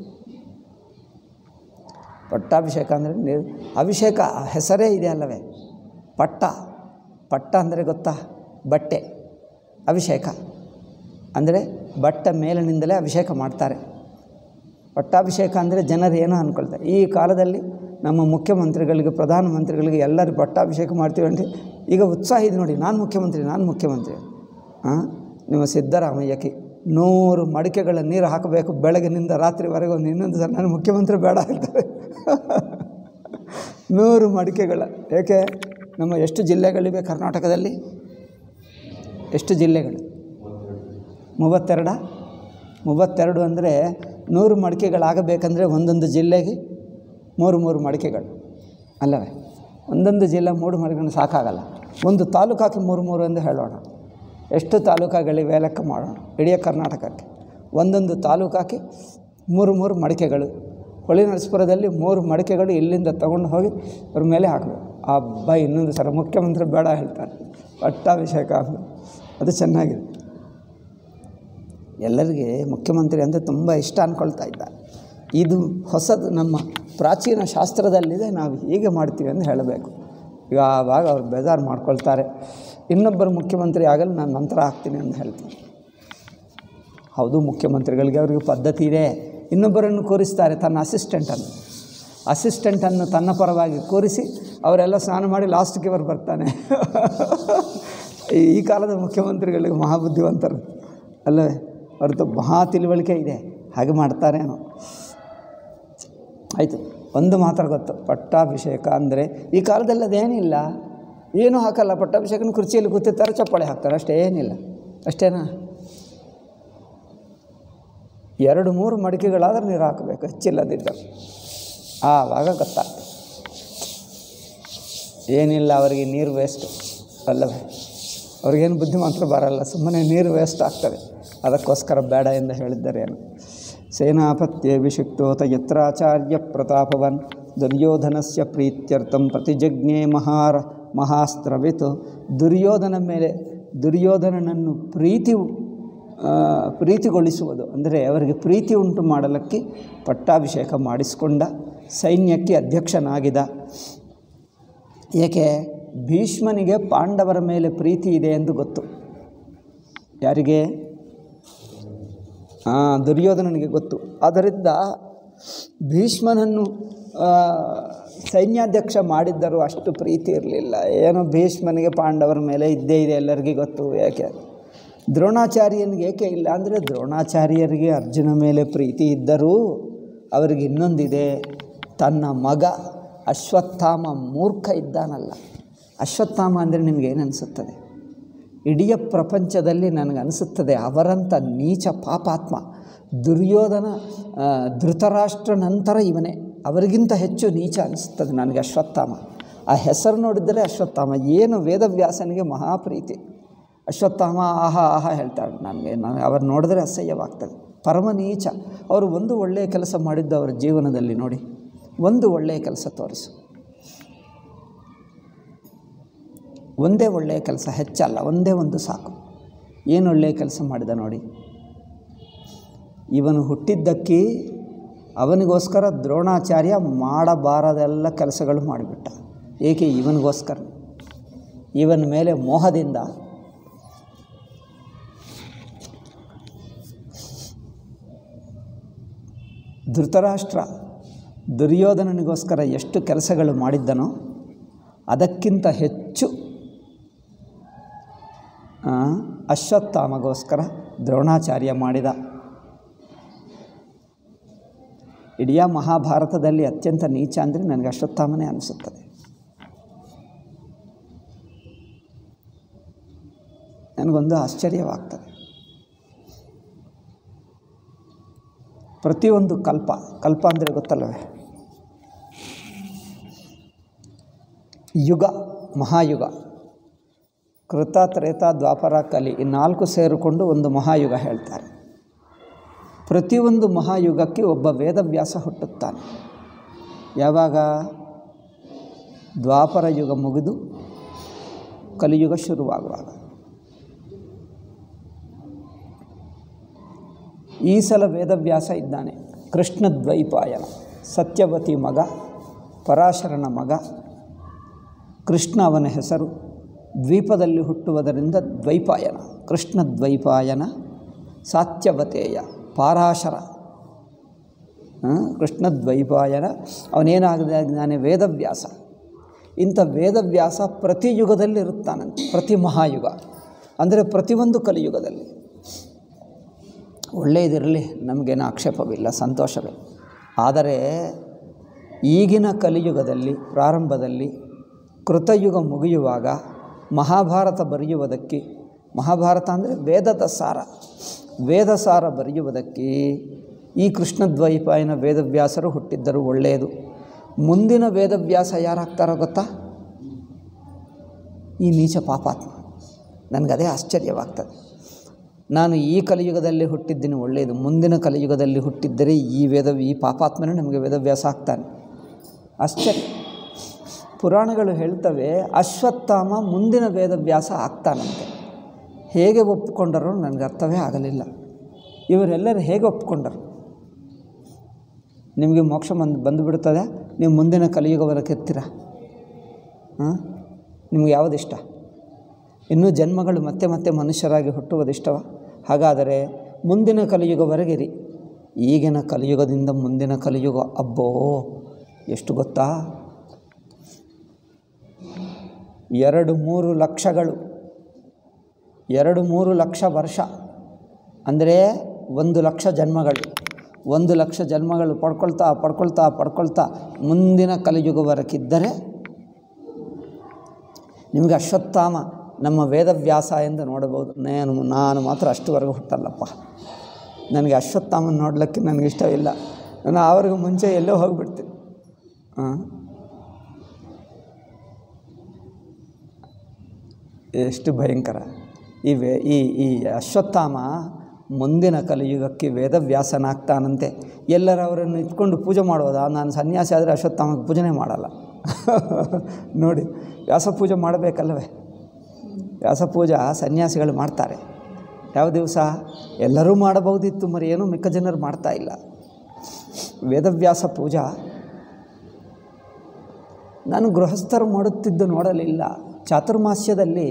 S1: ಪಟ್ಟಾಭಿಷೇಕ ಅಂದರೆ ನೀರು ಅಭಿಷೇಕ ಹೆಸರೇ ಇದೆ ಅಲ್ಲವೇ ಪಟ್ಟ ಪಟ್ಟ ಅಂದರೆ ಗೊತ್ತಾ ಬಟ್ಟೆ ಅಭಿಷೇಕ ಅಂದರೆ ಬಟ್ಟ ಮೇಲಿನಿಂದಲೇ ಅಭಿಷೇಕ ಮಾಡ್ತಾರೆ ಪಟ್ಟಾಭಿಷೇಕ ಅಂದರೆ ಜನರು ಏನೋ ಅಂದ್ಕೊಳ್ತಾರೆ ಈ ಕಾಲದಲ್ಲಿ ನಮ್ಮ ಮುಖ್ಯಮಂತ್ರಿಗಳಿಗೆ ಪ್ರಧಾನಮಂತ್ರಿಗಳಿಗೆ ಎಲ್ಲರೂ ಪಟ್ಟಾಭಿಷೇಕ ಮಾಡ್ತೀವಿ ಅಂದರೆ ಈಗ ಉತ್ಸಾಹ ಇದೆ ನೋಡಿ ನಾನು ಮುಖ್ಯಮಂತ್ರಿ ನಾನು ಮುಖ್ಯಮಂತ್ರಿ ಹಾಂ ನಿಮ್ಮ ಸಿದ್ದರಾಮಯ್ಯಕ್ಕೆ ನೂರು ಮಡಿಕೆಗಳ ನೀರು ಹಾಕಬೇಕು ಬೆಳಗಿನಿಂದ ರಾತ್ರಿವರೆಗೆ ಒಂದು ಇನ್ನೊಂದು ಸಲ ನಾನು ಮುಖ್ಯಮಂತ್ರಿ ಬೇಡ ಅಂತಾರೆ ನೂರು ಮಡಿಕೆಗಳ ಏಕೆ ನಮ್ಮ ಎಷ್ಟು ಜಿಲ್ಲೆಗಳಿವೆ ಕರ್ನಾಟಕದಲ್ಲಿ ಎಷ್ಟು ಜಿಲ್ಲೆಗಳು ಮೂವತ್ತೆರಡ ಮೂವತ್ತೆರಡು ಅಂದರೆ ನೂರು ಮಡಿಕೆಗಳಾಗಬೇಕಂದ್ರೆ ಒಂದೊಂದು ಜಿಲ್ಲೆಗೆ ಮೂರು ಮೂರು ಮಡಿಕೆಗಳು ಅಲ್ಲವೇ ಒಂದೊಂದು ಜಿಲ್ಲೆ ಮೂರು ಮಡಿಕೆಗಳು ಸಾಕಾಗಲ್ಲ ಒಂದು ತಾಲೂಕಾಕಿ ಮೂರು ಮೂರು ಎಂದು ಹೇಳೋಣ ಎಷ್ಟು ತಾಲೂಕಾಗಳಿವೆ ಲೆಕ್ಕ ಮಾಡೋಣ ಇಡೀ ಕರ್ನಾಟಕಕ್ಕೆ ಒಂದೊಂದು ತಾಲೂಕಾಕಿ ಮೂರು ಮೂರು ಮಡಿಕೆಗಳು ಹೊಳಿ ನರಸೀಪುರದಲ್ಲಿ ಮೂರು ಮಡಿಕೆಗಳು ಇಲ್ಲಿಂದ ತಗೊಂಡು ಹೋಗಿ ಅವ್ರ ಮೇಲೆ ಹಾಕಬೇಕು ಆ ಹಬ್ಬ ಇನ್ನೊಂದು ಸಲ ಮುಖ್ಯಮಂತ್ರಿ ಬೇಡ ಹೇಳ್ತಾರೆ ಪಟ್ಟಾಭಿಷೇಕ ಅಂತ ಅದು ಚೆನ್ನಾಗಿದೆ ಎಲ್ಲರಿಗೆ ಮುಖ್ಯಮಂತ್ರಿ ಅಂದರೆ ತುಂಬ ಇಷ್ಟ ಅಂದ್ಕೊಳ್ತಾ ಇದ್ದಾರೆ ಇದು ಹೊಸದು ನಮ್ಮ ಪ್ರಾಚೀನ ಶಾಸ್ತ್ರದಲ್ಲಿದೆ ನಾವು ಹೀಗೆ ಮಾಡ್ತೀವಿ ಅಂತ ಹೇಳಬೇಕು ಈಗ ಆವಾಗ ಅವ್ರು ಬೇಜಾರು ಮಾಡ್ಕೊಳ್ತಾರೆ ಇನ್ನೊಬ್ಬರು ಮುಖ್ಯಮಂತ್ರಿ ಆಗಲು ನಾನು ನಂತರ ಆಗ್ತೀನಿ ಅಂತ ಹೇಳ್ತೀನಿ ಹೌದು ಮುಖ್ಯಮಂತ್ರಿಗಳಿಗೆ ಅವರಿಗೆ ಪದ್ಧತಿ ಇದೆ ಇನ್ನೊಬ್ಬರನ್ನು ಕೂರಿಸ್ತಾರೆ ತನ್ನ ಅಸಿಸ್ಟೆಂಟನ್ನು ಅಸಿಸ್ಟೆಂಟನ್ನು ತನ್ನ ಪರವಾಗಿ ಕೂರಿಸಿ ಅವರೆಲ್ಲ ಸ್ನಾನ ಮಾಡಿ ಲಾಸ್ಟ್ಗೆ ಇವರು ಬರ್ತಾನೆ ಈ- ಈ ಕಾಲದ ಮುಖ್ಯಮಂತ್ರಿಗಳಿಗೆ ಮಹಾಬುದ್ಧಿವಂತರು ಅಲ್ಲವೇ ಅವ್ರದ್ದು ಮಹಾ ತಿಳುವಳಿಕೆ ಇದೆ ಹಾಗೆ ಮಾಡ್ತಾರೇನೋ ಆಯಿತು ಒಂದು ಮಾತ್ರ ಗೊತ್ತು ಪಟ್ಟಾಭಿಷೇಕ ಅಂದರೆ ಈ ಕಾಲದಲ್ಲಿ ಅದೇನಿಲ್ಲ ಏನೂ ಹಾಕಲ್ಲ ಪಟ್ಟಾಭಿಷೇಕನ ಕುರ್ಚಿಯಲ್ಲಿ ಕೂತಿರ್ತಾರೆ ಚಪ್ಪಾಳೆ ಹಾಕ್ತಾರೆ ಅಷ್ಟೇ ಏನಿಲ್ಲ ಅಷ್ಟೇನಾ ಎರಡು ಮೂರು ಮಡಿಕೆಗಳಾದ್ರೆ ನೀರು ಹಾಕಬೇಕು ಹೆಚ್ಚಿಲ್ಲದಿದ್ದ ಆವಾಗ ಗೊತ್ತಾಗ್ತದೆ ಏನಿಲ್ಲ ಅವರಿಗೆ ನೀರು ವೇಸ್ಟು ಅಲ್ಲವೇ ಅವ್ರಿಗೇನು ಬುದ್ಧಿ ಮಾತ್ರ ಬರಲ್ಲ ಸುಮ್ಮನೆ ನೀರು ವೇಸ್ಟ್ ಆಗ್ತದೆ ಅದಕ್ಕೋಸ್ಕರ ಬೇಡ ಎಂದು ಹೇಳಿದ್ದಾರೆ ಏನು ಸೇನಾಪತ್ಯೆ ವಿಷುಕ್ತೋತ ಯತ್ರಾಚಾರ್ಯ ಪ್ರತಾಪವನ್ ದುರ್ಯೋಧನಸ್ಯ ಪ್ರೀತ್ಯರ್ಥಂ ಪ್ರತಿಜಜ್ಞೆ ಮಹಾರ ಮಹಾಸ್ತ್ರವಿತು ದುರ್ಯೋಧನ ಮೇಲೆ ದುರ್ಯೋಧನನನ್ನು ಪ್ರೀತಿ ಆ, ಪ್ರೀತಿಗೊಳಿಸುವುದು ಅಂದರೆ ಅವರಿಗೆ ಪ್ರೀತಿ ಉಂಟು ಮಾಡಲಿಕ್ಕೆ ಪಟ್ಟಾಭಿಷೇಕ ಮಾಡಿಸಿಕೊಂಡ ಸೈನ್ಯಕ್ಕೆ ಅಧ್ಯಕ್ಷನಾಗಿದ ಏಕೆ ಭೀಷ್ಮನಿಗೆ ಪಾಂಡವರ ಮೇಲೆ ಪ್ರೀತಿ ಇದೆ ಎಂದು ಗೊತ್ತು ಯಾರಿಗೆ ಆ, ದುರ್ಯೋಧನನಿಗೆ ಗೊತ್ತು ಆದ್ದರಿಂದ ಭೀಷ್ಮನನ್ನು ಆ, ಸೈನ್ಯಾಧ್ಯಕ್ಷ ಮಾಡಿದ್ದರೂ ಅಷ್ಟು ಪ್ರೀತಿ ಇರಲಿಲ್ಲ ಏನೋ ಭೀಷ್ಮನಿಗೆ ಪಾಂಡವರ ಮೇಲೆ ಇದ್ದೇ ಇದೆ ಎಲ್ಲರಿಗೂ ಗೊತ್ತು ಯಾಕೆ ದ್ರೋಣಾಚಾರ್ಯನಿಗೆ ಏಕೆ ಇಲ್ಲ ಅಂದರೆ ದ್ರೋಣಾಚಾರ್ಯರಿಗೆ ಅರ್ಜುನ ಮೇಲೆ ಪ್ರೀತಿ ಇದ್ದರೂ ಅವರಿಗೆ ಇನ್ನೊಂದಿದೆ ತನ್ನ ಮಗ ಅಶ್ವತ್ಥಾಮ ಮೂರ್ಖ ಇದ್ದಾನಲ್ಲ ಅಶ್ವತ್ಥಾಮ ಅಂದರೆ ನಿಮಗೆ ಏನು ಅನಿಸುತ್ತದೆ ಇಡೀ ಪ್ರಪಂಚದಲ್ಲಿ ನನಗನ್ನಿಸುತ್ತದೆ ಅವರಂಥ ನೀಚ ಪಾಪಾತ್ಮ ದುರ್ಯೋಧನ ಆ, ಧೃತರಾಷ್ಟ್ರ ನಂತರ ಇವನೇ ಅವರಿಗಿಂತ ಹೆಚ್ಚು ನೀಚ ಅನಿಸುತ್ತದೆ ನನಗೆ ಅಶ್ವತ್ಥಾಮ ಆ ಹೆಸರು ನೋಡಿದರೆ ಅಶ್ವತ್ಥಾಮ ಏನು ವೇದವ್ಯಾಸನಿಗೆ ಮಹಾಪ್ರೀತಿ ಅಶ್ವತ್ಥಾಮ ಆಹಾ ಆಹಾ ಹೇಳ್ತಾಳೆ ನನಗೆ ನಾನು ಅವ್ರು ನೋಡಿದ್ರೆ ಅಸಹ್ಯವಾಗ್ತದೆ ಪರಮ ನೀಚ ಅವರು ಒಂದು ಒಳ್ಳೆಯ ಕೆಲಸ ಮಾಡಿದ್ದು ಅವರ ಜೀವನದಲ್ಲಿ ನೋಡಿ ಒಂದು ಒಳ್ಳೆಯ ಕೆಲಸ ತೋರಿಸು ಒಂದೇ ಒಳ್ಳೆಯ ಕೆಲಸ ಹೆಚ್ಚಲ್ಲ ಒಂದೇ ಒಂದು ಸಾಕು ಏನು ಒಳ್ಳೆಯ ಕೆಲಸ ಮಾಡಿದ ನೋಡಿ ಇವನು ಹುಟ್ಟಿದ್ದಕ್ಕೆ ಅವನಿಗೋಸ್ಕರ ದ್ರೋಣಾಚಾರ್ಯ ಮಾಡಬಾರದೆಲ್ಲ ಕೆಲಸಗಳು ಮಾಡಿಬಿಟ್ಟ ಏಕೆ ಇವನಿಗೋಸ್ಕರ ಇವನ ಮೇಲೆ ಮೋಹದಿಂದ ಧೃತರಾಷ್ಟ್ರ ದುರ್ಯೋಧನನಿಗೋಸ್ಕರ ಎಷ್ಟು ಕೆಲಸಗಳು ಮಾಡಿದ್ದನೋ ಅದಕ್ಕಿಂತ ಹೆಚ್ಚು ಆ, ಅಶ್ವತ್ಥಾಮಗೋಸ್ಕರ ದ್ರೋಣಾಚಾರ್ಯ ಮಾಡಿದ ಇಡೀ ಮಹಾಭಾರತದಲ್ಲಿ ಅತ್ಯಂತ ನೀಚ ಅಂದರೆ ನನಗೆ ಅಶ್ವತ್ಥಾಮನೇ ಅನಿಸುತ್ತದೆ ನನಗೊಂದು ಆಶ್ಚರ್ಯವಾಗ್ತದೆ ಪ್ರತಿಯೊಂದು ಕಲ್ಪ ಕಲ್ಪ ಅಂದರೆ ಗೊತ್ತಲ್ಲವೇ ಯುಗ ಮಹಾಯುಗ ಕೃತ ತ್ರೇತ ದ್ವಾಪರ ಕಲಿ ಈ ನಾಲ್ಕು ಸೇರಿಕೊಂಡು ಒಂದು ಮಹಾಯುಗ ಹೇಳ್ತಾರೆ ಪ್ರತಿಯೊಂದು ಮಹಾಯುಗಕ್ಕೆ ಒಬ್ಬ ವೇದವ್ಯಾಸ ಹುಟ್ಟುತ್ತಾನೆ ಯಾವಾಗ ದ್ವಾಪರ ಯುಗ ಮುಗಿದು ಕಲಿಯುಗ ಶುರುವಾಗುವಾಗ ಈ ಸಲ ವೇದವ್ಯಾಸ ಇದ್ದಾನೆ ಕೃಷ್ಣ ದ್ವೈಪಾಯನ ಸತ್ಯವತಿ ಮಗ ಪರಾಶರನ ಮಗ ಕೃಷ್ಣ ಅವನ ಹೆಸರು ದ್ವೀಪದಲ್ಲಿ ಹುಟ್ಟುವುದರಿಂದ ದ್ವೈಪಾಯನ ಕೃಷ್ಣ ದ್ವೈಪಾಯನ ಸಾತ್ಯವತೇಯ ಪಾರಾಶರ ಆ, ಕೃಷ್ಣ ದ್ವೈಪಾಯನ ಅವನೇನಾಗಿದ್ದಾನೆ ವೇದವ್ಯಾಸ ಇಂಥ ವೇದವ್ಯಾಸ ಪ್ರತಿ ಯುಗದಲ್ಲಿ ಇರುತ್ತಾನಂತೆ ಪ್ರತಿ ಮಹಾಯುಗ ಅಂದರೆ ಪ್ರತಿಯೊಂದು ಕಲಿಯುಗದಲ್ಲಿ ಒಳ್ಳೆಯದಿರಲಿ ನಮಗೇನು ಆಕ್ಷೇಪವಿಲ್ಲ ಸಂತೋಷವೇ ಆದರೆ ಈಗಿನ ಕಲಿಯುಗದಲ್ಲಿ ಪ್ರಾರಂಭದಲ್ಲಿ ಕೃತಯುಗ ಮುಗಿಯುವಾಗ ಮಹಾಭಾರತ ಬರೆಯುವುದಕ್ಕೆ ಮಹಾಭಾರತ ಅಂದರೆ ವೇದದ ಸಾರ ವೇದ ಸಾರ ಬರೆಯುವುದಕ್ಕೆ ಈ ಕೃಷ್ಣದ್ವೈಪಾಯನ ವೇದವ್ಯಾಸರು ಹುಟ್ಟಿದ್ದರು ಒಳ್ಳೆಯದು ಮುಂದಿನ ವೇದವ್ಯಾಸ ಯಾರಾಗ್ತಾರೋ ಗೊತ್ತಾ ಈ ನೀಚ ಪಾಪಾತ್ಮ ನನಗದೇ ಆಶ್ಚರ್ಯವಾಗ್ತದೆ ನಾನು ಈ ಕಲಿಯುಗದಲ್ಲಿ ಹುಟ್ಟಿದ್ದೀನಿ ಒಳ್ಳೆಯದು ಮುಂದಿನ ಕಲಿಯುಗದಲ್ಲಿ ಹುಟ್ಟಿದ್ದರೆ ಈ ವೇದ ಈ ಪಾಪಾತ್ಮನೇ ನಮಗೆ ವೇದವ್ಯಾಸ ಆಗ್ತಾನೆ ಆಶ್ಚರ್ಯ ಪುರಾಣಗಳು ಹೇಳ್ತವೆ ಅಶ್ವತ್ಥಾಮ ಮುಂದಿನ ವೇದವ್ಯಾಸ ಆಗ್ತಾನಂತೆ ಹೇಗೆ ಒಪ್ಪಿಕೊಂಡರೋ ನನಗೆ ಅರ್ಥವೇ ಆಗಲಿಲ್ಲ ಇವರೆಲ್ಲರೂ ಹೇಗೆ ಒಪ್ಪಿಕೊಂಡರು ನಿಮಗೆ ಮೋಕ್ಷ ಬಂದು ಬಂದುಬಿಡ್ತದೆ ನೀವು ಮುಂದಿನ ಕಲಿಯುಗವನ್ನು ಕೆತ್ತೀರ ಹಾಂ ನಿಮ್ಗೆ ಯಾವುದಿಷ್ಟ ಇನ್ನೂ ಜನ್ಮಗಳು ಮತ್ತೆ ಮತ್ತೆ ಮನುಷ್ಯರಾಗಿ ಹುಟ್ಟುವುದಿಷ್ಟವ ಹಾಗಾದರೆ ಮುಂದಿನ ಕಲಿಯುಗವರೆಗಿರಿ ಈಗಿನ ಕಲಿಯುಗದಿಂದ ಮುಂದಿನ ಕಲಿಯುಗ ಅಬ್ಬೋ ಎಷ್ಟು ಗೊತ್ತಾ ಎರಡು ಮೂರು ಲಕ್ಷಗಳು ಎರಡು ಮೂರು ಲಕ್ಷ ವರ್ಷ ಅಂದರೆ ಒಂದು ಲಕ್ಷ ಜನ್ಮಗಳು ಒಂದು ಲಕ್ಷ ಜನ್ಮಗಳು ಪಡ್ಕೊಳ್ತಾ ಪಡ್ಕೊಳ್ತಾ ಪಡ್ಕೊಳ್ತಾ ಮುಂದಿನ ಕಲಿಯುಗವರೆಗಿದ್ದರೆ ನಿಮಗೆ ಅಶ್ವತ್ಥಾಮ ನಮ್ಮ ವೇದವ್ಯಾಸ ಎಂದು ನೋಡಬಹುದು ನಾನು ನಾನು ಮಾತ್ರ ಅಷ್ಟುವರೆಗೂ ಹುಟ್ಟಲ್ಲಪ್ಪ ನನಗೆ ಅಶ್ವತ್ಥಾಮನ ನೋಡಲಿಕ್ಕೆ ನನಗೆ ಇಷ್ಟವಿಲ್ಲ ನಾನು ಅವ್ರಿಗೆ ಮುಂಚೆ ಎಲ್ಲೋ ಹೋಗಿಬಿಡ್ತೀನಿ ಹಾಂ ಎಷ್ಟು ಭಯಂಕರ ಈ ವೇ ಈ ಈ ಅಶ್ವತ್ಥಾಮ ಮುಂದಿನ ಕಲಿಯುಗಕ್ಕೆ ವೇದವ್ಯಾಸನಾಗ್ತಾನಂತೆ ಎಲ್ಲರ ಅವರನ್ನು ಇಟ್ಕೊಂಡು ಪೂಜೆ ಮಾಡೋದಾ ನಾನು ಸನ್ಯಾಸಿ ಆದರೆ ಅಶ್ವತ್ಥಾಮಕ್ಕೆ ಪೂಜೆನೇ ಮಾಡಲ್ಲ ನೋಡಿ ವ್ಯಾಸ ಪೂಜೆ ಮಾಡಬೇಕಲ್ಲವೇ ವ್ಯಾಸ ಪೂಜಾ ಸನ್ಯಾಸಿಗಳು ಮಾಡ್ತಾರೆ ಯಾವ ದಿವಸ ಎಲ್ಲರೂ ಮಾಡಬಹುದಿತ್ತು ಮರಿ ಏನೂ ಮಿಕ್ಕ ಜನರು ಮಾಡ್ತಾ ಇಲ್ಲ ವೇದವ್ಯಾಸ ಪೂಜಾ ನಾನು ಗೃಹಸ್ಥರು ಮಾಡುತ್ತಿದ್ದು ನೋಡಲಿಲ್ಲ ಚಾತುರ್ಮಾಸ್ಯದಲ್ಲಿ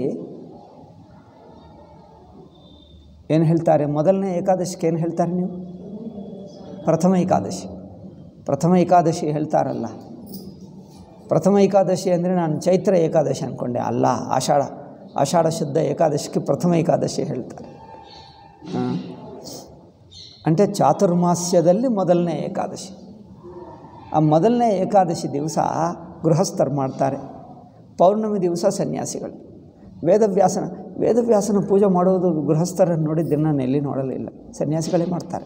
S1: ಏನು ಹೇಳ್ತಾರೆ ಮೊದಲನೇ ಏಕಾದಶಿಗೆ ಏನು ಹೇಳ್ತಾರೆ ನೀವು ಪ್ರಥಮ ಏಕಾದಶಿ ಪ್ರಥಮ ಏಕಾದಶಿ ಹೇಳ್ತಾರಲ್ಲ ಪ್ರಥಮ ಏಕಾದಶಿ ಅಂದರೆ ನಾನು ಚೈತ್ರ ಏಕಾದಶಿ ಅಂದ್ಕೊಂಡೆ ಅಲ್ಲ ಆಷಾಢ ಆಷಾಢ ಶುದ್ಧ ಏಕಾದಶಿಗೆ ಪ್ರಥಮ ಏಕಾದಶಿ ಹೇಳ್ತಾರೆ ಹಾಂ ಅಂದರೆ ಚಾತುರ್ಮಾಸ್ಯದಲ್ಲಿ ಮೊದಲನೇ ಏಕಾದಶಿ ಆ ಮೊದಲನೇ ಏಕಾದಶಿ ದಿವಸ ಗೃಹಸ್ಥರು ಮಾಡ್ತಾರೆ ಪೌರ್ಣಮಿ ದಿವಸ ಸನ್ಯಾಸಿಗಳು ವೇದವ್ಯಾಸನ ವೇದವ್ಯಾಸನ ಪೂಜೆ ಮಾಡೋದು ಗೃಹಸ್ಥರನ್ನು ನೋಡಿದ್ದನ್ನು ನಾನು ಎಲ್ಲಿ ನೋಡಲಿಲ್ಲ ಸನ್ಯಾಸಿಗಳೇ ಮಾಡ್ತಾರೆ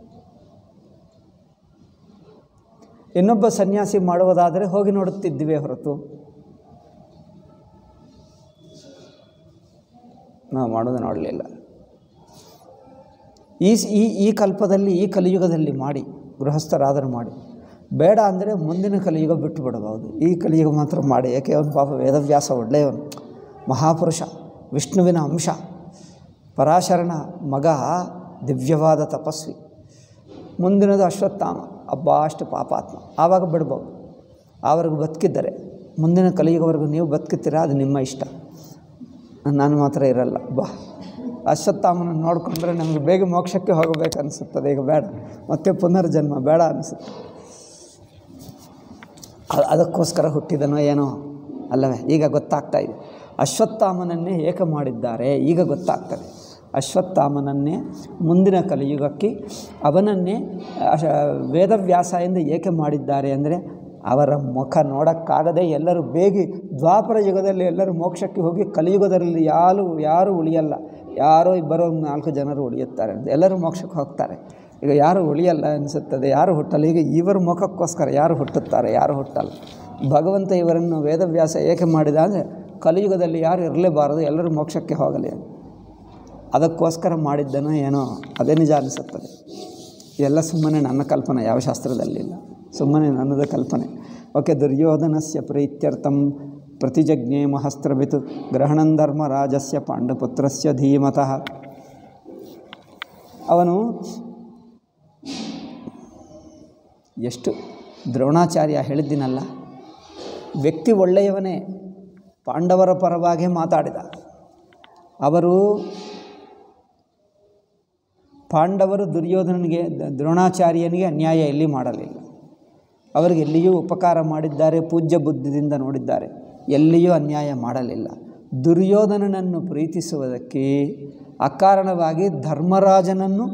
S1: ಇನ್ನೊಬ್ಬ ಸನ್ಯಾಸಿ ಮಾಡುವುದಾದರೆ ಹೋಗಿ ನೋಡುತ್ತಿದ್ದಿವೆ ಹೊರತು ನಾವು ಮಾಡೋದು ನೋಡಲಿಲ್ಲ ಈ ಸ್- ಈ ಈ ಕಲ್ಪದಲ್ಲಿ ಈ ಕಲಿಯುಗದಲ್ಲಿ ಮಾಡಿ ಗೃಹಸ್ಥರಾದರೂ ಮಾಡಿ ಬೇಡ ಅಂದರೆ ಮುಂದಿನ ಕಲಿಯುಗ ಬಿಟ್ಟು ಬಿಡಬಹುದು ಈ ಕಲಿಯುಗ ಮಾತ್ರ ಮಾಡಿ ಏಕೆ ಅವನು ಪಾಪ ವೇದವ್ಯಾಸ ಒಳ್ಳೆಯವನು ಮಹಾಪುರುಷ ವಿಷ್ಣುವಿನ ಅಂಶ ಪರಾಶರನ ಮಗ ದಿವ್ಯವಾದ ತಪಸ್ವಿ ಮುಂದಿನದು ಅಶ್ವತ್ಥಾಮ ಹಬ್ಬ ಅಷ್ಟು ಪಾಪಾತ್ಮ ಆವಾಗ ಬಿಡ್ಬೋದು ಆವರೆಗೂ ಬದುಕಿದ್ದರೆ ಮುಂದಿನ ಕಲಿಯುಗವರೆಗೂ ನೀವು ಬದುಕುತ್ತೀರಾ ಅದು ನಿಮ್ಮ ಇಷ್ಟ ನಾನು ಮಾತ್ರ ಇರಲ್ಲ ಬಾ ಅಶ್ವತ್ಥಾಮನ ನೋಡಿಕೊಂಡ್ರೆ ನಮಗೆ ಬೇಗ ಮೋಕ್ಷಕ್ಕೆ ಹೋಗಬೇಕು ಅನಿಸುತ್ತದೆ ಈಗ ಬೇಡ ಮತ್ತೆ ಪುನರ್ಜನ್ಮ ಬೇಡ ಅನಿಸುತ್ತೆ ಅ- ಅದಕ್ಕೋಸ್ಕರ ಹುಟ್ಟಿದನೋ ಏನೋ ಅಲ್ಲವೇ ಈಗ ಗೊತ್ತಾಗ್ತಾ ಇದೆ ಅಶ್ವತ್ಥಾಮನನ್ನೇ ಏಕೆ ಮಾಡಿದ್ದಾರೆ ಈಗ ಗೊತ್ತಾಗ್ತದೆ ಅಶ್ವತ್ಥಾಮನನ್ನೇ ಮುಂದಿನ ಕಲಿಯುಗಕ್ಕೆ ಅವನನ್ನೇ ಅಶ- ವೇದವ್ಯಾಸ ಎಂದು ಏಕೆ ಮಾಡಿದ್ದಾರೆ ಅಂದರೆ ಅವರ ಮುಖ ನೋಡೋಕ್ಕಾಗದೆ ಎಲ್ಲರೂ ಬೇಗ ದ್ವಾಪರ ಯುಗದಲ್ಲಿ ಎಲ್ಲರೂ ಮೋಕ್ಷಕ್ಕೆ ಹೋಗಿ ಕಲಿಯುಗದಲ್ಲಿ ಯಾರು ಯಾರೂ ಉಳಿಯಲ್ಲ ಯಾರೋ ಇಬ್ಬರೋ ನಾಲ್ಕು ಜನರು ಉಳಿಯುತ್ತಾರೆ ಎಲ್ಲರೂ ಮೋಕ್ಷಕ್ಕೆ ಹೋಗ್ತಾರೆ ಈಗ ಯಾರು ಉಳಿಯಲ್ಲ ಅನಿಸುತ್ತದೆ ಯಾರು ಹುಟ್ಟಲ್ಲ ಈಗ ಇವರ ಮುಖಕ್ಕೋಸ್ಕರ ಯಾರು ಹುಟ್ಟುತ್ತಾರೆ ಯಾರು ಹುಟ್ಟಲ್ಲ ಭಗವಂತ ಇವರನ್ನು ವೇದವ್ಯಾಸ ಏಕೆ ಮಾಡಿದ ಅಂದರೆ ಕಲಿಯುಗದಲ್ಲಿ ಯಾರು ಇರಲೇಬಾರದು ಎಲ್ಲರೂ ಮೋಕ್ಷಕ್ಕೆ ಹೋಗಲಿ ಅದಕ್ಕೋಸ್ಕರ ಮಾಡಿದ್ದನೋ ಏನೋ ಅದೇ ನಿಜ ಅನಿಸುತ್ತದೆ ಎಲ್ಲ ಸುಮ್ಮನೆ ನನ್ನ ಕಲ್ಪನೆ ಯಾವ ಶಾಸ್ತ್ರದಲ್ಲಿಲ್ಲ ಸುಮ್ಮನೆ ನನ್ನದು ಕಲ್ಪನೆ ಓಕೆ ದುರ್ಯೋಧನಸ್ಯ ಪ್ರೀತ್ಯರ್ಥಂ ಪ್ರತಿಜಜ್ಞೆ ಮಹಸ್ತ್ರಭಿತು ಗ್ರಹಣಂ ಧರ್ಮರಾಜಸ್ಯ ಪಾಂಡಪುತ್ರಸ್ಯ ಧೀಮತಃ ಅವನು ಎಷ್ಟು ದ್ರೋಣಾಚಾರ್ಯ ಹೇಳಿದ್ದೀನಲ್ಲ ವ್ಯಕ್ತಿ ಒಳ್ಳೆಯವನೇ ಪಾಂಡವರ ಪರವಾಗಿ ಮಾತಾಡಿದ ಅವರು ಪಾಂಡವರು ದುರ್ಯೋಧನನಿಗೆ ದ- ದ್ರೋಣಾಚಾರ್ಯನಿಗೆ ಅನ್ಯಾಯ ಎಲ್ಲಿ ಮಾಡಲಿಲ್ಲ ಅವರಿಗೆ ಎಲ್ಲಿಯೂ ಉಪಕಾರ ಮಾಡಿದ್ದಾರೆ ಪೂಜ್ಯ ಬುದ್ಧಿದಿಂದ ನೋಡಿದ್ದಾರೆ ಎಲ್ಲಿಯೂ ಅನ್ಯಾಯ ಮಾಡಲಿಲ್ಲ ದುರ್ಯೋಧನನನ್ನು ಪ್ರೀತಿಸುವುದಕ್ಕೆ ಅಕಾರಣವಾಗಿ ಧರ್ಮರಾಜನನ್ನು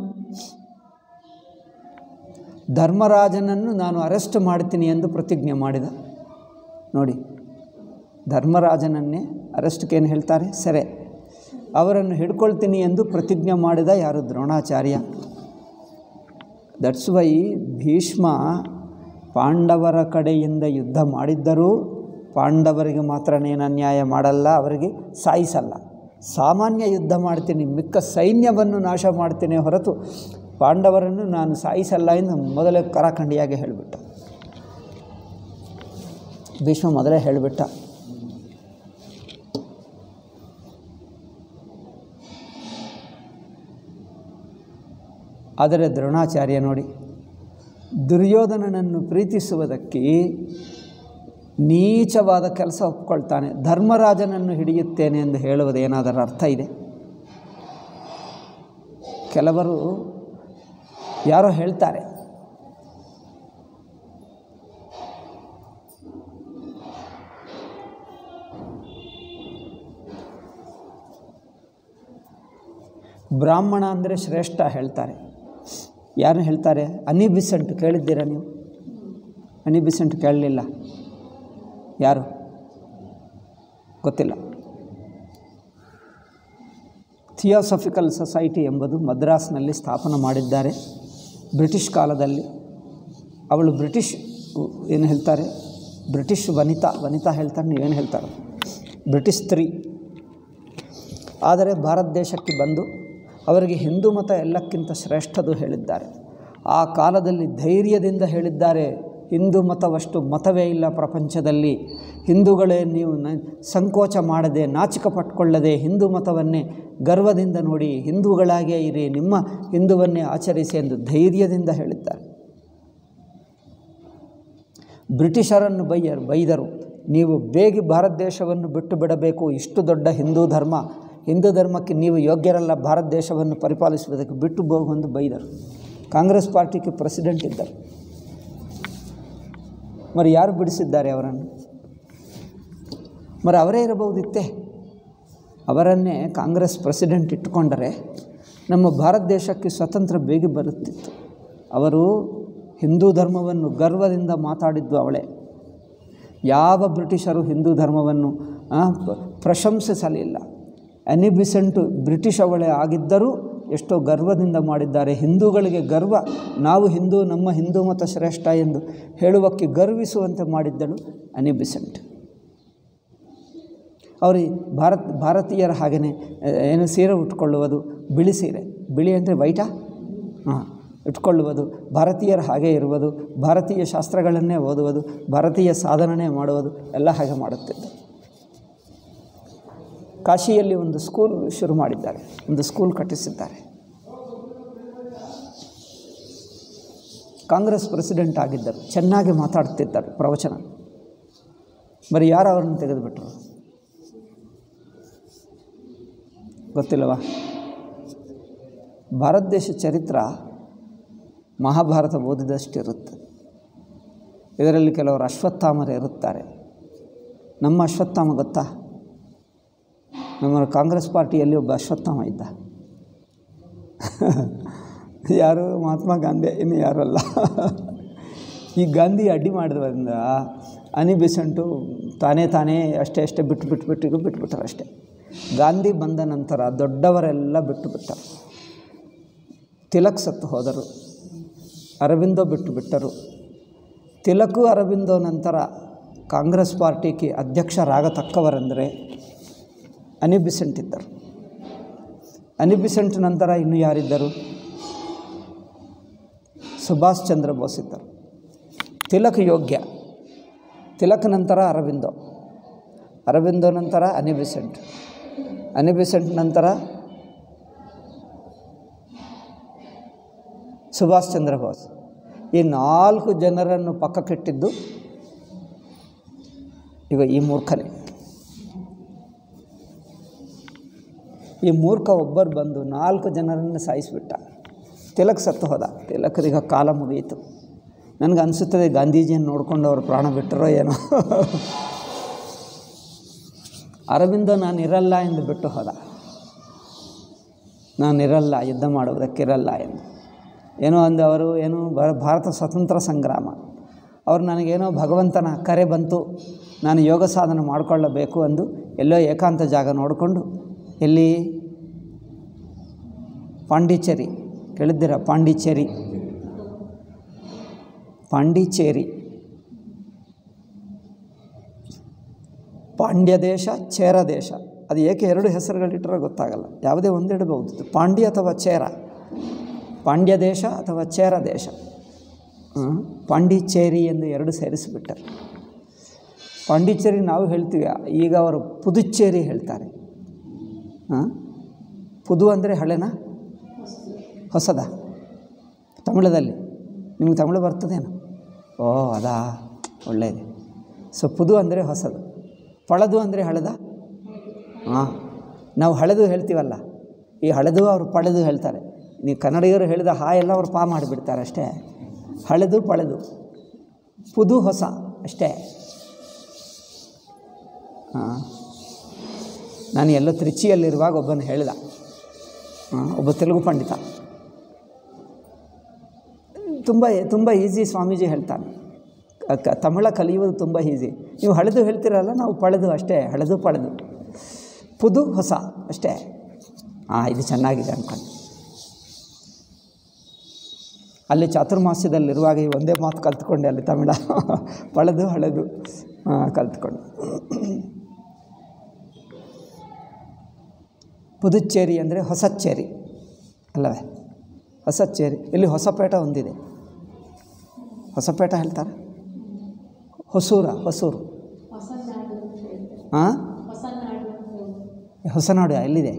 S1: ಧರ್ಮರಾಜನನ್ನು ನಾನು ಅರೆಸ್ಟ್ ಮಾಡ್ತೀನಿ ಎಂದು ಪ್ರತಿಜ್ಞೆ ಮಾಡಿದ ನೋಡಿ ಧರ್ಮರಾಜನನ್ನೇ ಅರೆಸ್ಟ್ಗೆ ಏನು ಹೇಳ್ತಾರೆ ಸೆರೆ ಅವರನ್ನು ಹಿಡ್ಕೊಳ್ತೀನಿ ಎಂದು ಪ್ರತಿಜ್ಞೆ ಮಾಡಿದ ಯಾರು ದ್ರೋಣಾಚಾರ್ಯ ದಟ್ಸ್ ವೈ ಭೀಷ್ಮ ಪಾಂಡವರ ಕಡೆಯಿಂದ ಯುದ್ಧ ಮಾಡಿದ್ದರೂ ಪಾಂಡವರಿಗೆ ಮಾತ್ರ ಏನು ಅನ್ಯಾಯ ಮಾಡಲ್ಲ ಅವರಿಗೆ ಸಾಯಿಸಲ್ಲ ಸಾಮಾನ್ಯ ಯುದ್ಧ ಮಾಡ್ತೀನಿ ಮಿಕ್ಕ ಸೈನ್ಯವನ್ನು ನಾಶ ಮಾಡ್ತೀನಿ ಹೊರತು ಪಾಂಡವರನ್ನು ನಾನು ಸಾಯಿಸಲ್ಲ ಎಂದು ಮೊದಲೇ ಕರಾಖಂಡಿಯಾಗಿ ಹೇಳಿಬಿಟ್ಟ ಭೀಷ್ಮ ಮೊದಲೇ ಹೇಳಿಬಿಟ್ಟ ಆದರೆ ದ್ರೋಣಾಚಾರ್ಯ ನೋಡಿ ದುರ್ಯೋಧನನನ್ನು ಪ್ರೀತಿಸುವುದಕ್ಕೆ ನೀಚವಾದ ಕೆಲಸ ಒಪ್ಕೊಳ್ತಾನೆ ಧರ್ಮರಾಜನನ್ನು ಹಿಡಿಯುತ್ತೇನೆ ಎಂದು ಹೇಳುವುದೇನಾದರೂ ಅರ್ಥ ಇದೆ ಕೆಲವರು ಯಾರೋ ಹೇಳ್ತಾರೆ ಬ್ರಾಹ್ಮಣ ಅಂದರೆ ಶ್ರೇಷ್ಠ ಹೇಳ್ತಾರೆ ಯಾರು ಹೇಳ್ತಾರೆ ಅನಿ ಬಿಸೆಂಟ್ ಕೇಳಿದ್ದೀರಾ ನೀವು ಅನಿ ಬಿಸೆಂಟ್ ಕೇಳಲಿಲ್ಲ ಯಾರು ಗೊತ್ತಿಲ್ಲ ಥಿಯೋಸಫಿಕಲ್ ಸೊಸೈಟಿ ಎಂಬುದು ಮದ್ರಾಸ್ನಲ್ಲಿ ಸ್ಥಾಪನೆ ಮಾಡಿದ್ದಾರೆ ಬ್ರಿಟಿಷ್ ಕಾಲದಲ್ಲಿ ಅವಳು ಬ್ರಿಟಿಷ್ ಏನು ಹೇಳ್ತಾರೆ ಬ್ರಿಟಿಷ್ ವನಿತಾ ವನಿತಾ ಹೇಳ್ತಾರೆ ನೀವೇನು ಹೇಳ್ತಾರೆ ಬ್ರಿಟಿಷ್ ಸ್ತ್ರೀ ಆದರೆ ಭಾರತ ದೇಶಕ್ಕೆ ಬಂದು ಅವರಿಗೆ ಹಿಂದೂ ಮತ ಎಲ್ಲಕ್ಕಿಂತ ಶ್ರೇಷ್ಠದು ಹೇಳಿದ್ದಾರೆ ಆ ಕಾಲದಲ್ಲಿ ಧೈರ್ಯದಿಂದ ಹೇಳಿದ್ದಾರೆ ಹಿಂದೂ ಮತವಷ್ಟು ಮತವೇ ಇಲ್ಲ ಪ್ರಪಂಚದಲ್ಲಿ ಹಿಂದೂಗಳೇ ನೀವು ನ ಸಂಕೋಚ ಮಾಡದೆ ನಾಚಿಕ ಪಟ್ಕೊಳ್ಳದೆ ಹಿಂದೂ ಮತವನ್ನೇ ಗರ್ವದಿಂದ ನೋಡಿ ಹಿಂದೂಗಳಾಗೇ ಇರಿ ನಿಮ್ಮ ಹಿಂದುವನ್ನೇ ಆಚರಿಸಿ ಎಂದು ಧೈರ್ಯದಿಂದ ಹೇಳಿದ್ದಾರೆ ಬ್ರಿಟಿಷರನ್ನು ಬೈಯರು ಬೈದರು ನೀವು ಬೇಗ ಭಾರತ ದೇಶವನ್ನು ಬಿಟ್ಟು ಬಿಡಬೇಕು ಇಷ್ಟು ದೊಡ್ಡ ಹಿಂದೂ ಧರ್ಮ ಹಿಂದೂ ಧರ್ಮಕ್ಕೆ ನೀವು ಯೋಗ್ಯರಲ್ಲ ಭಾರತ ದೇಶವನ್ನು ಪರಿಪಾಲಿಸುವುದಕ್ಕೆ ಬಿಟ್ಟು ಹೋಗುವಂದು ಬೈದರು ಕಾಂಗ್ರೆಸ್ ಪಾರ್ಟಿಗೆ ಪ್ರೆಸಿಡೆಂಟ್ ಇದ್ದರು మరి ಯಾರು ಬಿಡಿಸಿದ್ದಾರೆ ಅವರನ್ನು మరి ಅವರೇ ಇರಬಹುದಿತ್ತೆ ಅವರನ್ನೇ ಕಾಂಗ್ರೆಸ್ ಪ್ರೆಸಿಡೆಂಟ್ ಇಟ್ಟುಕೊಂಡರೆ ನಮ್ಮ ಭಾರತ ದೇಶಕ್ಕೆ ಸ್ವತಂತ್ರ ಬೇಗ ಬರುತ್ತಿತ್ತು ಅವರು ಹಿಂದೂ ಧರ್ಮವನ್ನು ಗರ್ವದಿಂದ ಮಾತಾಡಿದ್ದು ಅವಳೇ ಯಾವ ಬ್ರಿಟಿಷರು ಹಿಂದೂ ಧರ್ಮವನ್ನು ಆ, ಪ- ಪ್ರಶಂಸಿಸಲಿಲ್ಲ ಅನಿಬಿಸೆಂಟು ಬ್ರಿಟಿಷ್ ಅವಳೇ ಆಗಿದ್ದರೂ ಎಷ್ಟೋ ಗರ್ವದಿಂದ ಮಾಡಿದ್ದಾರೆ ಹಿಂದೂಗಳಿಗೆ ಗರ್ವ ನಾವು ಹಿಂದೂ ನಮ್ಮ ಹಿಂದೂ ಮತ ಶ್ರೇಷ್ಠ ಎಂದು ಹೇಳುವಕ್ಕೆ ಗರ್ವಿಸುವಂತೆ ಮಾಡಿದ್ದಳು ಅನಿಬಿಸೆಂಟ್ ಅವರು ಈ ಭಾರತ್ ಭಾರತೀಯರ ಹಾಗೆಯೇ ಏನು ಸೀರೆ ಉಟ್ಕೊಳ್ಳುವುದು ಬಿಳಿ ಸೀರೆ ಬಿಳಿ ಅಂದರೆ ವೈಟಾ ಹಾಂ ಇಟ್ಕೊಳ್ಳುವುದು ಭಾರತೀಯರ ಹಾಗೆ ಇರುವುದು ಭಾರತೀಯ ಶಾಸ್ತ್ರಗಳನ್ನೇ ಓದುವುದು ಭಾರತೀಯ ಸಾಧನೆ ಮಾಡುವುದು ಎಲ್ಲ ಹಾಗೆ ಮಾಡುತ್ತಿದ್ದರು ಕಾಶಿಯಲ್ಲಿ ಒಂದು ಸ್ಕೂಲ್ ಶುರು ಮಾಡಿದ್ದಾರೆ ಒಂದು ಸ್ಕೂಲ್ ಕಟ್ಟಿಸಿದ್ದಾರೆ ಕಾಂಗ್ರೆಸ್ ಪ್ರೆಸಿಡೆಂಟ್ ಆಗಿದ್ದರು ಚೆನ್ನಾಗಿ ಮಾತಾಡ್ತಿದ್ದರು ಪ್ರವಚನ ಬರೀ ಯಾರು ಅವರನ್ನು ತೆಗೆದುಬಿಟ್ರು ಗೊತ್ತಿಲ್ಲವಾ ಭಾರತ ದೇಶ ಚರಿತ್ರ ಮಹಾಭಾರತ ಓದಿದಷ್ಟಿರುತ್ತೆ ಇದರಲ್ಲಿ ಕೆಲವರು ಅಶ್ವತ್ಥಾಮರು ಇರುತ್ತಾರೆ ನಮ್ಮ ಅಶ್ವತ್ಥಾಮ ಗೊತ್ತಾ ನಮ್ಮ ಕಾಂಗ್ರೆಸ್ ಪಾರ್ಟಿಯಲ್ಲಿ ಒಬ್ಬ ಅಶ್ವತ್ಥಾಮ ಇದ್ದ ಯಾರು ಮಹಾತ್ಮ ಗಾಂಧಿ ಇನ್ನು ಯಾರು ಅಲ್ಲ ಈ ಗಾಂಧಿ ಅಡ್ಡಿ ಮಾಡಿದ್ರಿಂದ ಅನಿ ಬೆಸೆಂಟು ತಾನೇ ತಾನೇ ಅಷ್ಟೇ ಅಷ್ಟೇ ಬಿಟ್ಟು ಬಿಟ್ಟು ಬಿಟ್ಟಿಗೂ ಬಿಟ್ಬಿಟ್ರು ಅಷ್ಟೇ ಗಾಂಧಿ ಬಂದ ನಂತರ ದೊಡ್ಡವರೆಲ್ಲ ಬಿಟ್ಟು ಬಿಟ್ಟರು ತಿಲಕ್ ಸತ್ತು ಹೋದರು ಅರವಿಂದೋ ಬಿಟ್ಟು ಬಿಟ್ಟರು ತಿಲಕು ಅರವಿಂದೋ ನಂತರ ಕಾಂಗ್ರೆಸ್ ಪಾರ್ಟಿಗೆ ಅಧ್ಯಕ್ಷರಾಗತಕ್ಕವರೆಂದರೆ ಅನಿಬಿಸೆಂಟ್ ಇದ್ದರು ಅನಿಬಿಸೆಂಟ್ ನಂತರ ಇನ್ನು ಯಾರಿದ್ದರು ಸುಭಾಷ್ ಚಂದ್ರ ಬೋಸ್ ಇದ್ದರು ತಿಲಕ್ ಯೋಗ್ಯ ತಿಲಕ್ ನಂತರ ಅರವಿಂದೋ ಅರವಿಂದೋ ನಂತರ ಅನಿಬಿಸೆಂಟ್ ಅನಿಬಿಸೆಂಟ್ ನಂತರ ಸುಭಾಷ್ ಚಂದ್ರ ಬೋಸ್ ಈ ನಾಲ್ಕು ಜನರನ್ನು ಪಕ್ಕಕ್ಕಿಟ್ಟಿದ್ದು ಈಗ ಈ ಮೂರ್ಖನೇ ಈ ಮೂರ್ಖ ಒಬ್ಬರು ಬಂದು ನಾಲ್ಕು ಜನರನ್ನು ಸಾಯಿಸಿಬಿಟ್ಟ ತಿಲಕ್ ಸತ್ತು ಹೋದ ತಿಲಕರೀಗ ಕಾಲ ಮುಗಿಯಿತು ನನಗೆ ಅನಿಸುತ್ತದೆ ಗಾಂಧೀಜಿಯನ್ನು ನೋಡಿಕೊಂಡು ಅವರು ಪ್ರಾಣ ಬಿಟ್ಟರೋ ಏನೋ ಅರವಿಂದ ನಾನು ಇರಲ್ಲ ಎಂದು ಬಿಟ್ಟು ಹೋದ ನಾನಿರಲ್ಲ ಯುದ್ಧ ಮಾಡುವುದಕ್ಕಿರಲ್ಲ ಎಂದು ಏನೋ ಅಂದು ಅವರು ಏನು ಭಾ- ಭಾರತ ಸ್ವತಂತ್ರ ಸಂಗ್ರಾಮ ಅವರು ನನಗೇನೋ ಭಗವಂತನ ಕರೆ ಬಂತು ನಾನು ಯೋಗ ಸಾಧನೆ ಮಾಡಿಕೊಳ್ಳಬೇಕು ಎಂದು ಎಲ್ಲೋ ಏಕಾಂತ ಜಾಗ ನೋಡಿಕೊಂಡು ಎಲ್ಲಿ ಪಾಂಡಿಚೇರಿ ಕೇಳಿದ್ದೀರಾ ಪಾಂಡಿಚೇರಿ ಪಾಂಡಿಚೇರಿ ಪಾಂಡ್ಯ ದೇಶ ಚೇರ ದೇಶ ಅದು ಏಕೆ ಎರಡು ಹೆಸರುಗಳಿಟ್ಟರೆ ಗೊತ್ತಾಗಲ್ಲ ಯಾವುದೇ ಒಂದು ಇಡಬಹುದು ಪಾಂಡ್ಯ ಅಥವಾ ಚೇರ ಪಾಂಡ್ಯ ದೇಶ ಅಥವಾ ಚೇರ ದೇಶ ಹ್ಮ್? ಪಾಂಡಿಚೇರಿ ಎಂದು ಎರಡು ಸೇರಿಸಿಬಿಟ್ಟರು ಪಾಂಡಿಚೇರಿ ನಾವು ಹೇಳ್ತೀವಿ ಈಗ ಅವರು ಪುದುಚೇರಿ ಹೇಳ್ತಾರೆ ಹಾಂ ಪುದು ಅಂದರೆ ಹಳೆನಾ ಹೊಸದ ತಮಿಳದಲ್ಲಿ ನಿಮಗೆ ತಮಿಳು ಬರ್ತದೇನು ಓ ಅದಾ ಒಳ್ಳೆಯದು ಸೊ ಪುದು ಅಂದರೆ ಹೊಸದು ಪಳದು ಅಂದರೆ ಹಳೆದ ಹಾಂ ನಾವು ಹಳೆದು ಹೇಳ್ತೀವಲ್ಲ ಈ ಹಳೆದು ಅವರು ಪಳೆದು ಹೇಳ್ತಾರೆ ನೀವು ಕನ್ನಡಿಗರು ಹೇಳಿದ ಹಾ ಎಲ್ಲ ಅವ್ರು ಪಾ ಮಾಡಿಬಿಡ್ತಾರೆ ಅಷ್ಟೇ ಹಳೆದು ಪಳೆದು ಪುದು ಹೊಸ ಅಷ್ಟೇ ಹಾಂ ನಾನು ಎಲ್ಲೋ ತ್ರಿಚಿಯಲ್ಲಿರುವಾಗ ಒಬ್ಬನು ಹೇಳಿದ ಹಾಂ ಒಬ್ಬ ತೆಲುಗು ಪಂಡಿತ ತುಂಬ ತುಂಬ ಈಸಿ ಸ್ವಾಮೀಜಿ ಹೇಳ್ತಾನೆ ಕ- ಕ- ತಮಿಳ ಕಲಿಯುವುದು ತುಂಬ ಈಸಿ ನೀವು ಹಳೆದು ಹೇಳ್ತೀರಲ್ಲ ನಾವು ಪಳೆದು ಅಷ್ಟೇ ಹಳೆದು ಪಳೆದು ಪುದು ಹೊಸ ಅಷ್ಟೇ ಹಾಂ ಇದು ಚೆನ್ನಾಗಿದೆ ಅಂದ್ಕೊಂಡು ಅಲ್ಲಿ ಚಾತುರ್ಮಾಸ್ಯದಲ್ಲಿರುವಾಗ ಈ ಒಂದೇ ಮಾತು ಕಲ್ತ್ಕೊಂಡೆ ಅಲ್ಲಿ ತಮಿಳ ಪಳೆದು ಹಳೆದು ಆ, ಕಲ್ತ್ಕೊಂಡು ಪುದುಚೇರಿ ಅಂದರೆ ಹೊಸಚೇರಿ ಅಲ್ಲವೇ ಹೊಸಚೇರಿ ಇಲ್ಲಿ ಹೊಸಪೇಟ ಒಂದಿದೆ ಹೊಸಪೇಟ ಹೇಳ್ತಾರೆ ಹೊಸೂರ ಹೊಸೂರು ಹಾಂ ಹೊಸನಾಡು ಎಲ್ಲಿದೆ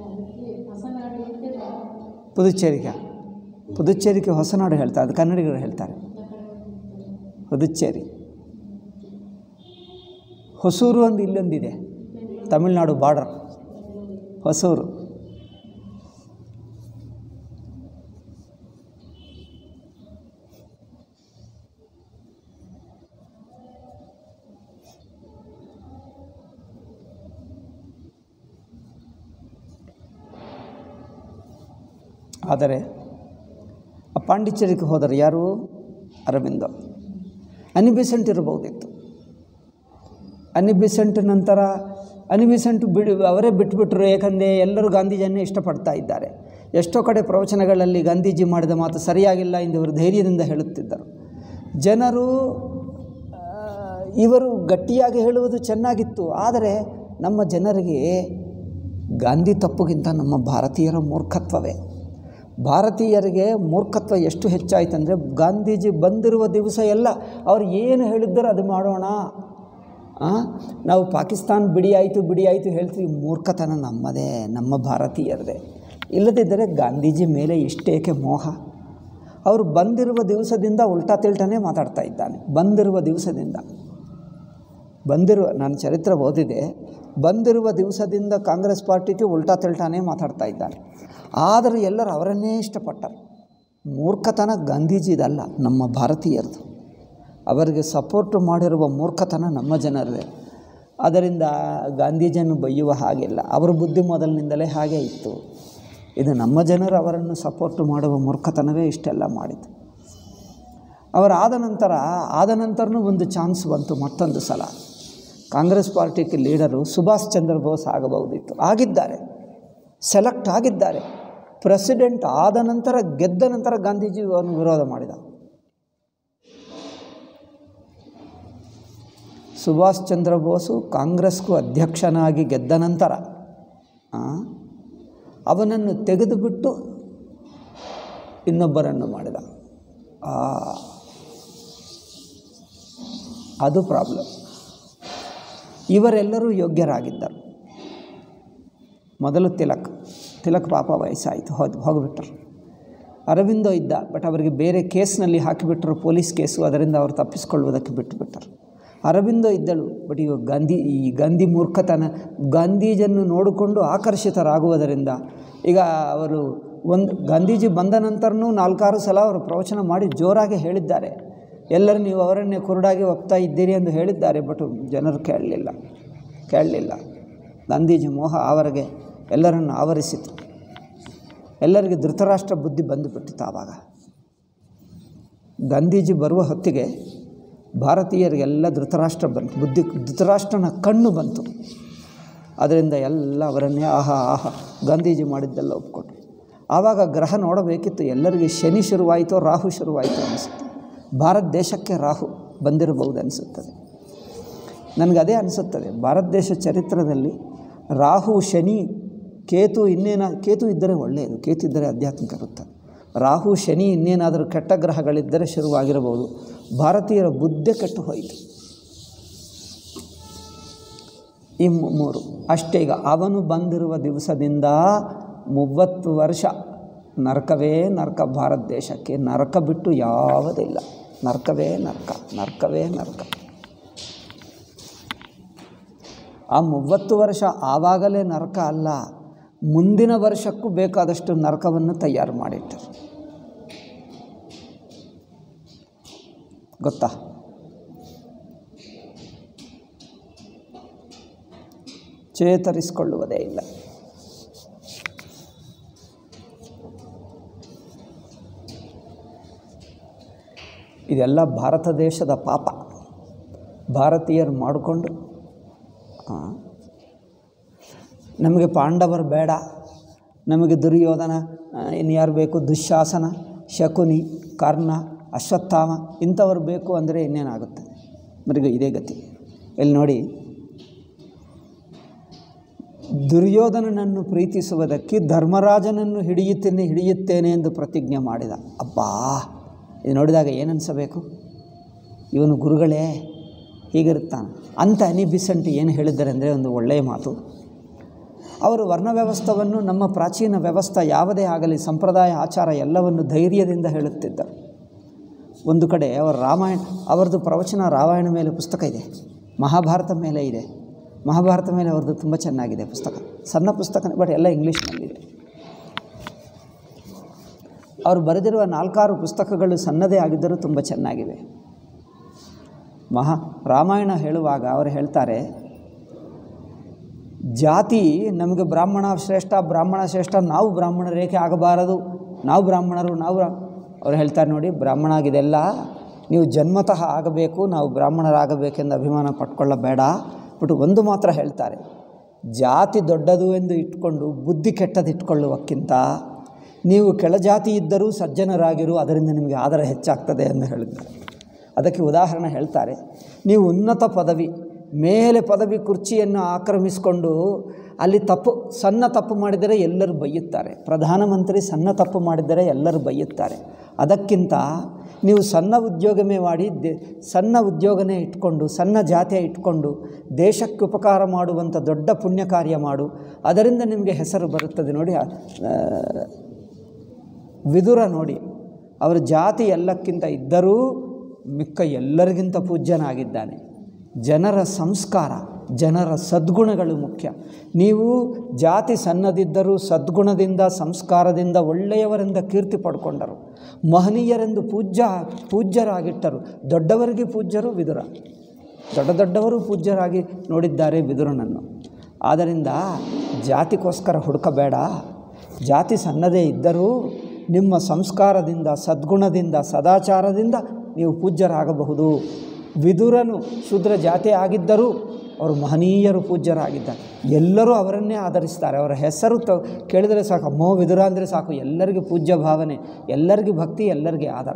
S1: ಪುದುಚೇರಿಗೆ ಪುದುಚೇರಿಗೆ ಹೊಸನಾಡು ಹೇಳ್ತಾರೆ ಅದು ಕನ್ನಡಿಗರು ಹೇಳ್ತಾರೆ ಪುದುಚೇರಿ ಹೊಸೂರು ಒಂದು ಇಲ್ಲೊಂದಿದೆ ತಮಿಳ್ನಾಡು ಬಾರ್ಡರ್ ಹೊಸೂರು ಆದರೆ ಆ ಪಾಂಡಿಚೇರಿಗೆ ಹೋದರು ಯಾರು ಅರವಿಂದ ಅನಿಬಿಸೆಂಟ್ ಇರಬಹುದಿತ್ತು ಅನಿಬಿಸೆಂಟ್ ನಂತರ ಅನಿಬಿಸೆಂಟ್ ಬಿಡಿ ಅವರೇ ಬಿಟ್ಟುಬಿಟ್ರು ಏಕೆಂದರೆ ಎಲ್ಲರೂ ಗಾಂಧೀಜಿಯನ್ನೇ ಇಷ್ಟಪಡ್ತಾ ಇದ್ದಾರೆ ಎಷ್ಟೋ ಕಡೆ ಪ್ರವಚನಗಳಲ್ಲಿ ಗಾಂಧೀಜಿ ಮಾಡಿದ ಮಾತು ಸರಿಯಾಗಿಲ್ಲ ಎಂದು ಇವರು ಧೈರ್ಯದಿಂದ ಹೇಳುತ್ತಿದ್ದರು ಜನರು ಆ, ಇವರು ಗಟ್ಟಿಯಾಗಿ ಹೇಳುವುದು ಚೆನ್ನಾಗಿತ್ತು ಆದರೆ ನಮ್ಮ ಜನರಿಗೆ ಗಾಂಧಿ ತಪ್ಪುಗಿಂತ ನಮ್ಮ ಭಾರತೀಯರ ಮೂರ್ಖತ್ವವೇ ಭಾರತೀಯರಿಗೆ ಮೂರ್ಖತ್ವ ಎಷ್ಟು ಹೆಚ್ಚಾಯ್ತಂದರೆ ಗಾಂಧೀಜಿ ಬಂದಿರುವ ದಿವಸ ಎಲ್ಲ ಅವ್ರು ಏನು ಹೇಳಿದ್ದರೂ ಅದು ಮಾಡೋಣ ಆ? ನಾವು ಪಾಕಿಸ್ತಾನ ಬಿಡಿ ಆಯಿತು ಬಿಡಿ ಆಯಿತು ಹೇಳ್ತೀವಿ ಮೂರ್ಖತನ ನಮ್ಮದೇ ನಮ್ಮ ಭಾರತೀಯರದೇ ಇಲ್ಲದಿದ್ದರೆ ಗಾಂಧೀಜಿ ಮೇಲೆ ಇಷ್ಟೇಕೆ ಮೋಹ ಅವರು ಬಂದಿರುವ ದಿವಸದಿಂದ ಉಲ್ಟಾ ತಿಲ್ಟನೇ ಮಾತಾಡ್ತಾ ಇದ್ದಾನೆ ಬಂದಿರುವ ದಿವಸದಿಂದ ಬಂದಿರುವ ನಾನು ಚರಿತ್ರೆ ಓದಿದೆ ಬಂದಿರುವ ದಿವಸದಿಂದ ಕಾಂಗ್ರೆಸ್ ಪಾರ್ಟಿಗೆ ಉಲ್ಟಾ ತಿಲ್ಟಾನೇ ಮಾತಾಡ್ತಾ ಇದ್ದಾನೆ ಆದರೆ ಎಲ್ಲರೂ ಅವರನ್ನೇ ಇಷ್ಟಪಟ್ಟರು ಮೂರ್ಖತನ ಗಾಂಧೀಜಿದಲ್ಲ ನಮ್ಮ ಭಾರತೀಯರದು ಅವರಿಗೆ ಸಪೋರ್ಟ್ ಮಾಡಿರುವ ಮೂರ್ಖತನ ನಮ್ಮ ಜನರದೇ ಅದರಿಂದ ಗಾಂಧೀಜಿಯನ್ನು ಬೈಯುವ ಹಾಗಿಲ್ಲ ಅವರ ಬುದ್ಧಿ ಮೊದಲಿನಿಂದಲೇ ಹಾಗೇ ಇತ್ತು ಇದು ನಮ್ಮ ಜನರು ಅವರನ್ನು ಸಪೋರ್ಟ್ ಮಾಡುವ ಮೂರ್ಖತನವೇ ಇಷ್ಟೆಲ್ಲ ಮಾಡಿತು ಅವರಾದ ನಂತರ ಆದ ನಂತರನೂ ಒಂದು ಚಾನ್ಸ್ ಬಂತು ಮತ್ತೊಂದು ಸಲ ಕಾಂಗ್ರೆಸ್ ಪಾರ್ಟಿಗೆ ಲೀಡರು ಸುಭಾಷ್ ಚಂದ್ರ ಬೋಸ್ ಆಗಬಹುದಿತ್ತು ಆಗಿದ್ದಾರೆ ಸೆಲೆಕ್ಟ್ ಆಗಿದ್ದಾರೆ ಪ್ರೆಸಿಡೆಂಟ್ ಆದ ನಂತರ ಗೆದ್ದ ನಂತರ ಗಾಂಧೀಜಿ ಅವನು ವಿರೋಧ ಮಾಡಿದ ಸುಭಾಷ್ ಚಂದ್ರ ಬೋಸು ಕಾಂಗ್ರೆಸ್ಗೂ ಅಧ್ಯಕ್ಷನಾಗಿ ಗೆದ್ದ ನಂತರ ಆ, ಅವನನ್ನು ತೆಗೆದುಬಿಟ್ಟು ಇನ್ನೊಬ್ಬರನ್ನು ಮಾಡಿದ ಆ, ಅದು ಪ್ರಾಬ್ಲಮ್ ಇವರೆಲ್ಲರೂ ಯೋಗ್ಯರಾಗಿದ್ದರು ಮೊದಲು ತಿಲಕ್ ತಿಲಕ್ ಪಾಪ ವಯಸ್ಸಾಯಿತು ಹೋದ್ ಹೋಗಿಬಿಟ್ರು ಅರವಿಂದೋ ಇದ್ದ ಬಟ್ ಅವರಿಗೆ ಬೇರೆ ಕೇಸ್ನಲ್ಲಿ ಹಾಕಿಬಿಟ್ರು ಪೊಲೀಸ್ ಕೇಸು ಅದರಿಂದ ಅವರು ತಪ್ಪಿಸ್ಕೊಳ್ಳುವುದಕ್ಕೆ ಬಿಟ್ಟುಬಿಟ್ಟರು ಅರವಿಂದೋ ಇದ್ದಳು ಬಟ್ ಇವಾಗ ಗಾಂಧಿ ಈ ಗಾಂಧಿ ಮೂರ್ಖತನ ಗಾಂಧೀಜಿಯನ್ನು ನೋಡಿಕೊಂಡು ಆಕರ್ಷಿತರಾಗುವುದರಿಂದ ಈಗ ಅವರು ಒಂದು ಗಾಂಧೀಜಿ ಬಂದ ನಂತರನೂ ನಾಲ್ಕಾರು ಸಲ ಅವರು ಪ್ರವಚನ ಮಾಡಿ ಜೋರಾಗಿ ಹೇಳಿದ್ದಾರೆ ಎಲ್ಲರೂ ನೀವು ಅವರನ್ನೇ ಕುರುಡಾಗಿ ಹೋಗ್ತಾ ಇದ್ದೀರಿ ಎಂದು ಹೇಳಿದ್ದಾರೆ ಬಟ್ ಜನರು ಕೇಳಲಿಲ್ಲ ಕೇಳಲಿಲ್ಲ ಗಾಂಧೀಜಿ ಮೋಹ ಅವರಿಗೆ ಎಲ್ಲರನ್ನು ಆವರಿಸಿತು ಎಲ್ಲರಿಗೆ ಧೃತರಾಷ್ಟ್ರ ಬುದ್ಧಿ ಬಂದುಬಿಟ್ಟಿತು ಆವಾಗ ಗಾಂಧೀಜಿ ಬರುವ ಹೊತ್ತಿಗೆ ಭಾರತೀಯರಿಗೆಲ್ಲ ಧೃತರಾಷ್ಟ್ರ ಬಂತು ಬುದ್ಧಿ ಧೃತರಾಷ್ಟ್ರನ ಕಣ್ಣು ಬಂತು ಅದರಿಂದ ಎಲ್ಲ ಅವರನ್ನೇ ಆಹಾ ಆಹಾ ಗಾಂಧೀಜಿ ಮಾಡಿದ್ದೆಲ್ಲ ಒಪ್ಕೊಟ್ರು ಆವಾಗ ಗ್ರಹ ನೋಡಬೇಕಿತ್ತು ಎಲ್ಲರಿಗೆ ಶನಿ ಶುರುವಾಯಿತೋ ರಾಹು ಶುರುವಾಯಿತು ಅನಿಸುತ್ತೆ ಭಾರತ ದೇಶಕ್ಕೆ ರಾಹು ಬಂದಿರಬಹುದು ಅನಿಸುತ್ತದೆ ನನಗೆ ಅದೇ ಅನಿಸುತ್ತದೆ ಭಾರತ ದೇಶ ಚರಿತ್ರದಲ್ಲಿ ರಾಹು ಶನಿ ಕೇತು ಇನ್ನೇನ ಕೇತು ಇದ್ದರೆ ಒಳ್ಳೆಯದು ಕೇತು ಇದ್ದರೆ ಆಧ್ಯಾತ್ಮಿಕ ಇರುತ್ತೆ ರಾಹು ಶನಿ ಇನ್ನೇನಾದರೂ ಕೆಟ್ಟ ಗ್ರಹಗಳಿದ್ದರೆ ಶುರುವಾಗಿರಬಹುದು ಭಾರತೀಯರ ಬುದ್ಧಿ ಕೆಟ್ಟು ಹೋಯಿತು ಈ ಮೂ- ಮೂರು ಅಷ್ಟೇ ಈಗ ಅವನು ಬಂದಿರುವ ದಿವಸದಿಂದ ಮೂವತ್ತು ವರ್ಷ ನರಕವೇ ನರಕ ಭಾರತ ದೇಶಕ್ಕೆ ನರಕ ಬಿಟ್ಟು ಯಾವುದಿಲ್ಲ ನರಕವೇ ನರಕ ನರಕವೇ ನರಕ ಆ ಮೂವತ್ತು ವರ್ಷ ಆವಾಗಲೇ ನರಕ ಅಲ್ಲ ಮುಂದಿನ ವರ್ಷಕ್ಕೂ ಬೇಕಾದಷ್ಟು ನರಕವನ್ನು ತಯಾರು ಮಾಡಿಟ್ಟರು ಗೊತ್ತಾ ಚೇತರಿಸಿಕೊಳ್ಳುವುದೇ ಇಲ್ಲ ಇದೆಲ್ಲ ಭಾರತ ದೇಶದ ಪಾಪ ಭಾರತೀಯರು ಮಾಡಿಕೊಂಡು ಆ, ನಮಗೆ ಪಾಂಡವರು ಬೇಡ ನಮಗೆ ದುರ್ಯೋಧನ ಆ, ಇನ್ನು ಯಾರು ಬೇಕು ದುಶ್ಯಾಸನ ಶಕುನಿ ಕರ್ಣ ಅಶ್ವತ್ಥಾಮ ಇಂಥವ್ರು ಬೇಕು ಅಂದರೆ ಇನ್ನೇನಾಗುತ್ತೆ ಮರಿಗ ಇದೇ ಗತಿ ಇಲ್ಲಿ ನೋಡಿ ದುರ್ಯೋಧನನನ್ನು ಪ್ರೀತಿಸುವುದಕ್ಕೆ ಧರ್ಮರಾಜನನ್ನು ಹಿಡಿಯುತ್ತೇನೆ ಹಿಡಿಯುತ್ತೇನೆ ಎಂದು ಪ್ರತಿಜ್ಞೆ ಮಾಡಿದ ಅಬ್ಬಾ ಇದು ನೋಡಿದಾಗ ಏನನ್ನಿಸಬೇಕು ಇವನು ಗುರುಗಳೇ ಹೀಗಿರುತ್ತಾನೆ ಅಂತ ಅನಿ ಬಿಸಂಟ್ ಏನು ಹೇಳಿದ್ದಾರೆ ಅಂದರೆ ಒಂದು ಒಳ್ಳೆಯ ಮಾತು ಅವರು ವರ್ಣ ವ್ಯವಸ್ಥವನ್ನು ನಮ್ಮ ಪ್ರಾಚೀನ ವ್ಯವಸ್ಥೆ ಯಾವುದೇ ಆಗಲಿ ಸಂಪ್ರದಾಯ ಆಚಾರ ಎಲ್ಲವನ್ನು ಧೈರ್ಯದಿಂದ ಹೇಳುತ್ತಿದ್ದರು ಒಂದು ಕಡೆ ಅವರ ರಾಮಾಯಣ ಅವರದ್ದು ಪ್ರವಚನ ರಾಮಾಯಣ ಮೇಲೆ ಪುಸ್ತಕ ಇದೆ ಮಹಾಭಾರತ ಮೇಲೆ ಇದೆ ಮಹಾಭಾರತ ಮೇಲೆ ಅವ್ರದ್ದು ತುಂಬ ಚೆನ್ನಾಗಿದೆ ಪುಸ್ತಕ ಸಣ್ಣ ಪುಸ್ತಕ ಬಟ್ ಎಲ್ಲ ಇಂಗ್ಲೀಷ್ನಲ್ಲಿದೆ ಅವರು ಬರೆದಿರುವ ನಾಲ್ಕಾರು ಪುಸ್ತಕಗಳು ಸಣ್ಣದೇ ಆಗಿದ್ದರೂ ತುಂಬ ಚೆನ್ನಾಗಿವೆ ಮಹಾ ರಾಮಾಯಣ ಹೇಳುವಾಗ ಅವರು ಹೇಳ್ತಾರೆ ಜಾತಿ ನಮಗೆ ಬ್ರಾಹ್ಮಣ ಶ್ರೇಷ್ಠ ಬ್ರಾಹ್ಮಣ ಶ್ರೇಷ್ಠ ನಾವು ಬ್ರಾಹ್ಮಣ ರೇಖೆ ಆಗಬಾರದು ನಾವು ಬ್ರಾಹ್ಮಣರು ನಾವು ಬ್ರಾ ಅವ್ರು ಹೇಳ್ತಾರೆ ನೋಡಿ ಬ್ರಾಹ್ಮಣ ಆಗಿದೆಲ್ಲ ನೀವು ಜನ್ಮತಃ ಆಗಬೇಕು ನಾವು ಬ್ರಾಹ್ಮಣರಾಗಬೇಕೆಂದು ಅಭಿಮಾನ ಪಟ್ಕೊಳ್ಳಬೇಡ ಬಟ್ ಒಂದು ಮಾತ್ರ ಹೇಳ್ತಾರೆ ಜಾತಿ ದೊಡ್ಡದು ಎಂದು ಇಟ್ಕೊಂಡು ಬುದ್ಧಿ ಕೆಟ್ಟದ್ದು ಇಟ್ಕೊಳ್ಳುವಕ್ಕಿಂತ ನೀವು ಕೆಳಜಾತಿ ಇದ್ದರೂ ಸಜ್ಜನರಾಗಿರು ಅದರಿಂದ ನಿಮಗೆ ಆದರ ಹೆಚ್ಚಾಗ್ತದೆ ಎಂದು ಹೇಳಿದ್ದಾರೆ ಅದಕ್ಕೆ ಉದಾಹರಣೆ ಹೇಳ್ತಾರೆ ನೀವು ಉನ್ನತ ಪದವಿ ಮೇಲೆ ಪದವಿ ಕುರ್ಚಿಯನ್ನು ಆಕ್ರಮಿಸಿಕೊಂಡು ಅಲ್ಲಿ ತಪ್ಪು ಸಣ್ಣ ತಪ್ಪು ಮಾಡಿದರೆ ಎಲ್ಲರೂ ಬೈಯುತ್ತಾರೆ ಪ್ರಧಾನಮಂತ್ರಿ ಸಣ್ಣ ತಪ್ಪು ಮಾಡಿದರೆ ಎಲ್ಲರೂ ಬೈಯುತ್ತಾರೆ ಅದಕ್ಕಿಂತ ನೀವು ಸಣ್ಣ ಉದ್ಯೋಗವೇ ಮಾಡಿ ದೇ ಸಣ್ಣ ಉದ್ಯೋಗನೇ ಇಟ್ಕೊಂಡು ಸಣ್ಣ ಜಾತಿಯ ಇಟ್ಕೊಂಡು ದೇಶಕ್ಕೆ ಉಪಕಾರ ಮಾಡುವಂಥ ದೊಡ್ಡ ಪುಣ್ಯ ಕಾರ್ಯ ಮಾಡು ಅದರಿಂದ ನಿಮಗೆ ಹೆಸರು ಬರುತ್ತದೆ ನೋಡಿ ಆ, ವಿದುರ ನೋಡಿ ಅವರ ಜಾತಿ ಎಲ್ಲಕ್ಕಿಂತ ಇದ್ದರೂ ಮಿಕ್ಕ ಎಲ್ಲರಿಗಿಂತ ಪೂಜ್ಯನಾಗಿದ್ದಾನೆ ಜನರ ಸಂಸ್ಕಾರ ಜನರ ಸದ್ಗುಣಗಳು ಮುಖ್ಯ ನೀವು ಜಾತಿ ಸಣ್ಣದಿದ್ದರೂ ಸದ್ಗುಣದಿಂದ ಸಂಸ್ಕಾರದಿಂದ ಒಳ್ಳೆಯವರಿಂದ ಕೀರ್ತಿ ಪಡ್ಕೊಂಡರು ಮಹನೀಯರೆಂದು ಪೂಜ್ಯ ಪೂಜ್ಯರಾಗಿಟ್ಟರು ದೊಡ್ಡವರಿಗೆ ಪೂಜ್ಯರು ವಿದುರ ದೊಡ್ಡ ದೊಡ್ಡವರು ಪೂಜ್ಯರಾಗಿ ನೋಡಿದ್ದಾರೆ ವಿದುರನನ್ನು ಆದ್ದರಿಂದ ಜಾತಿಗೋಸ್ಕರ ಹುಡುಕಬೇಡ ಜಾತಿ ಸಣ್ಣದೇ ಇದ್ದರೂ ನಿಮ್ಮ ಸಂಸ್ಕಾರದಿಂದ ಸದ್ಗುಣದಿಂದ ಸದಾಚಾರದಿಂದ ನೀವು ಪೂಜ್ಯರಾಗಬಹುದು ವಿದುರನು ಶೂದ್ರ ಜಾತಿ ಆಗಿದ್ದರೂ ಅವರು ಮಹನೀಯರು ಪೂಜ್ಯರಾಗಿದ್ದಾರೆ ಎಲ್ಲರೂ ಅವರನ್ನೇ ಆಧರಿಸ್ತಾರೆ ಅವರ ಹೆಸರು ತ ಕೇಳಿದರೆ ಸಾಕು ಅಮ್ಮೋ ವಿದುರ ಅಂದರೆ ಸಾಕು ಎಲ್ಲರಿಗೂ ಪೂಜ್ಯ ಭಾವನೆ ಎಲ್ಲರಿಗೂ ಭಕ್ತಿ ಎಲ್ಲರಿಗೆ ಆಧಾರ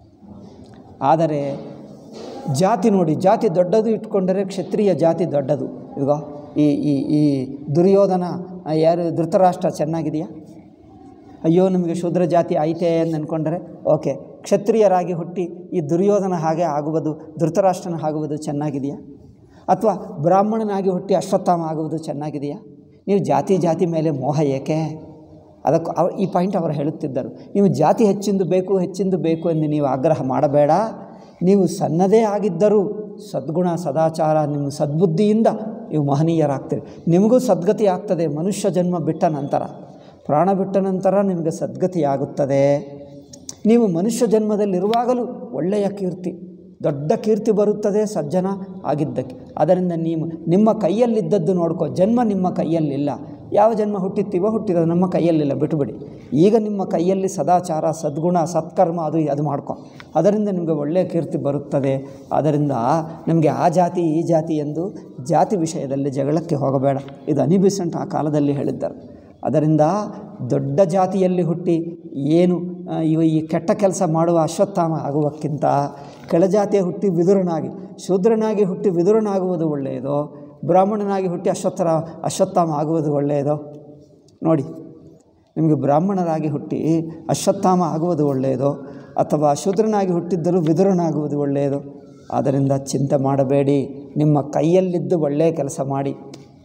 S1: ಆದರೆ ಜಾತಿ ನೋಡಿ ಜಾತಿ ದೊಡ್ಡದು ಇಟ್ಕೊಂಡರೆ ಕ್ಷತ್ರಿಯ ಜಾತಿ ದೊಡ್ಡದು ಈಗ ಈ ಈ ಈ ದುರ್ಯೋಧನ ಆ, ಯಾರು ಧೃತರಾಷ್ಟ್ರ ಚೆನ್ನಾಗಿದೆಯಾ ಅಯ್ಯೋ ನಿಮಗೆ ಶೂದ್ರ ಜಾತಿ ಐತೆ ಎಂದು ಅಂದ್ಕೊಂಡರೆ ಓಕೆ ಕ್ಷತ್ರಿಯರಾಗಿ ಹುಟ್ಟಿ ಈ ದುರ್ಯೋಧನ ಹಾಗೆ ಆಗುವುದು ಧೃತರಾಷ್ಟ್ರನ ಆಗುವುದು ಚೆನ್ನಾಗಿದೆಯಾ ಅಥವಾ ಬ್ರಾಹ್ಮಣನಾಗಿ ಹುಟ್ಟಿ ಅಶ್ವತ್ಥಾಮ ಆಗುವುದು ಚೆನ್ನಾಗಿದೆಯಾ ನೀವು ಜಾತಿ ಜಾತಿ ಮೇಲೆ ಮೋಹ ಏಕೆ ಅದಕ್ಕೆ ಅವ ಈ ಪಾಯಿಂಟ್ ಅವರು ಹೇಳುತ್ತಿದ್ದರು ನೀವು ಜಾತಿ ಹೆಚ್ಚಿಂದು ಬೇಕು ಹೆಚ್ಚಿಂದು ಬೇಕು ಎಂದು ನೀವು ಆಗ್ರಹ ಮಾಡಬೇಡ ನೀವು ಸಣ್ಣದೇ ಆಗಿದ್ದರೂ ಸದ್ಗುಣ ಸದಾಚಾರ ನಿಮ್ಮ ಸದ್ಬುದ್ಧಿಯಿಂದ ನೀವು ಮಹನೀಯರಾಗ್ತೀರಿ ನಿಮಗೂ ಸದ್ಗತಿ ಆಗ್ತದೆ ಮನುಷ್ಯ ಜನ್ಮ ಬಿಟ್ಟ ನಂತರ ಪ್ರಾಣ ಬಿಟ್ಟ ನಂತರ ನಿಮಗೆ ಸದ್ಗತಿ ಆಗುತ್ತದೆ ನೀವು ಮನುಷ್ಯ ಜನ್ಮದಲ್ಲಿರುವಾಗಲೂ ಒಳ್ಳೆಯ ಕೀರ್ತಿ ದೊಡ್ಡ ಕೀರ್ತಿ ಬರುತ್ತದೆ ಸಜ್ಜನ ಆಗಿದ್ದಕ್ಕೆ ಅದರಿಂದ ನೀವು ನಿಮ್ಮ ಕೈಯಲ್ಲಿದ್ದದ್ದು ನೋಡ್ಕೋ ಜನ್ಮ ನಿಮ್ಮ ಕೈಯಲ್ಲಿಲ್ಲ ಯಾವ ಜನ್ಮ ಹುಟ್ಟಿರ್ತೀವೋ ಹುಟ್ಟಿದ ನಮ್ಮ ಕೈಯಲ್ಲಿಲ್ಲ ಬಿಟ್ಟುಬಿಡಿ ಈಗ ನಿಮ್ಮ ಕೈಯಲ್ಲಿ ಸದಾಚಾರ ಸದ್ಗುಣ ಸತ್ಕರ್ಮ ಅದು ಅದು ಮಾಡ್ಕೊ ಅದರಿಂದ ನಿಮಗೆ ಒಳ್ಳೆಯ ಕೀರ್ತಿ ಬರುತ್ತದೆ ಅದರಿಂದ ನಮಗೆ ಆ ಜಾತಿ ಈ ಜಾತಿ ಎಂದು ಜಾತಿ ವಿಷಯದಲ್ಲಿ ಜಗಳಕ್ಕೆ ಹೋಗಬೇಡ ಇದು ಅನಿಬಿಸೆಂಟ್ ಆ ಕಾಲದಲ್ಲಿ ಹೇಳಿದ್ದರು ಅದರಿಂದ ದೊಡ್ಡ ಜಾತಿಯಲ್ಲಿ ಹುಟ್ಟಿ ಏನು ಆ, ಇವ ಈ ಕೆಟ್ಟ ಕೆಲಸ ಮಾಡುವ ಅಶ್ವತ್ಥಾಮ ಆಗುವಕ್ಕಿಂತ ಕೆಳಜಾತಿಯ ಹುಟ್ಟಿ ವಿದುರನಾಗಿ ಶೂದ್ರನಾಗಿ ಹುಟ್ಟಿ ವಿದುರನಾಗುವುದು ಒಳ್ಳೆಯದೋ ಬ್ರಾಹ್ಮಣನಾಗಿ ಹುಟ್ಟಿ ಅಶ್ವತ್ಥರ ಅಶ್ವತ್ಥಾಮ ಆಗುವುದು ಒಳ್ಳೆಯದೋ ನೋಡಿ ನಿಮಗೆ ಬ್ರಾಹ್ಮಣರಾಗಿ ಹುಟ್ಟಿ ಅಶ್ವತ್ಥಾಮ ಆಗುವುದು ಒಳ್ಳೆಯದೋ ಅಥವಾ ಶೂದ್ರನಾಗಿ ಹುಟ್ಟಿದ್ದರೂ ವಿದುರನಾಗುವುದು ಒಳ್ಳೆಯದು ಆದ್ದರಿಂದ ಚಿಂತೆ ಮಾಡಬೇಡಿ ನಿಮ್ಮ ಕೈಯಲ್ಲಿದ್ದು ಒಳ್ಳೆಯ ಕೆಲಸ ಮಾಡಿ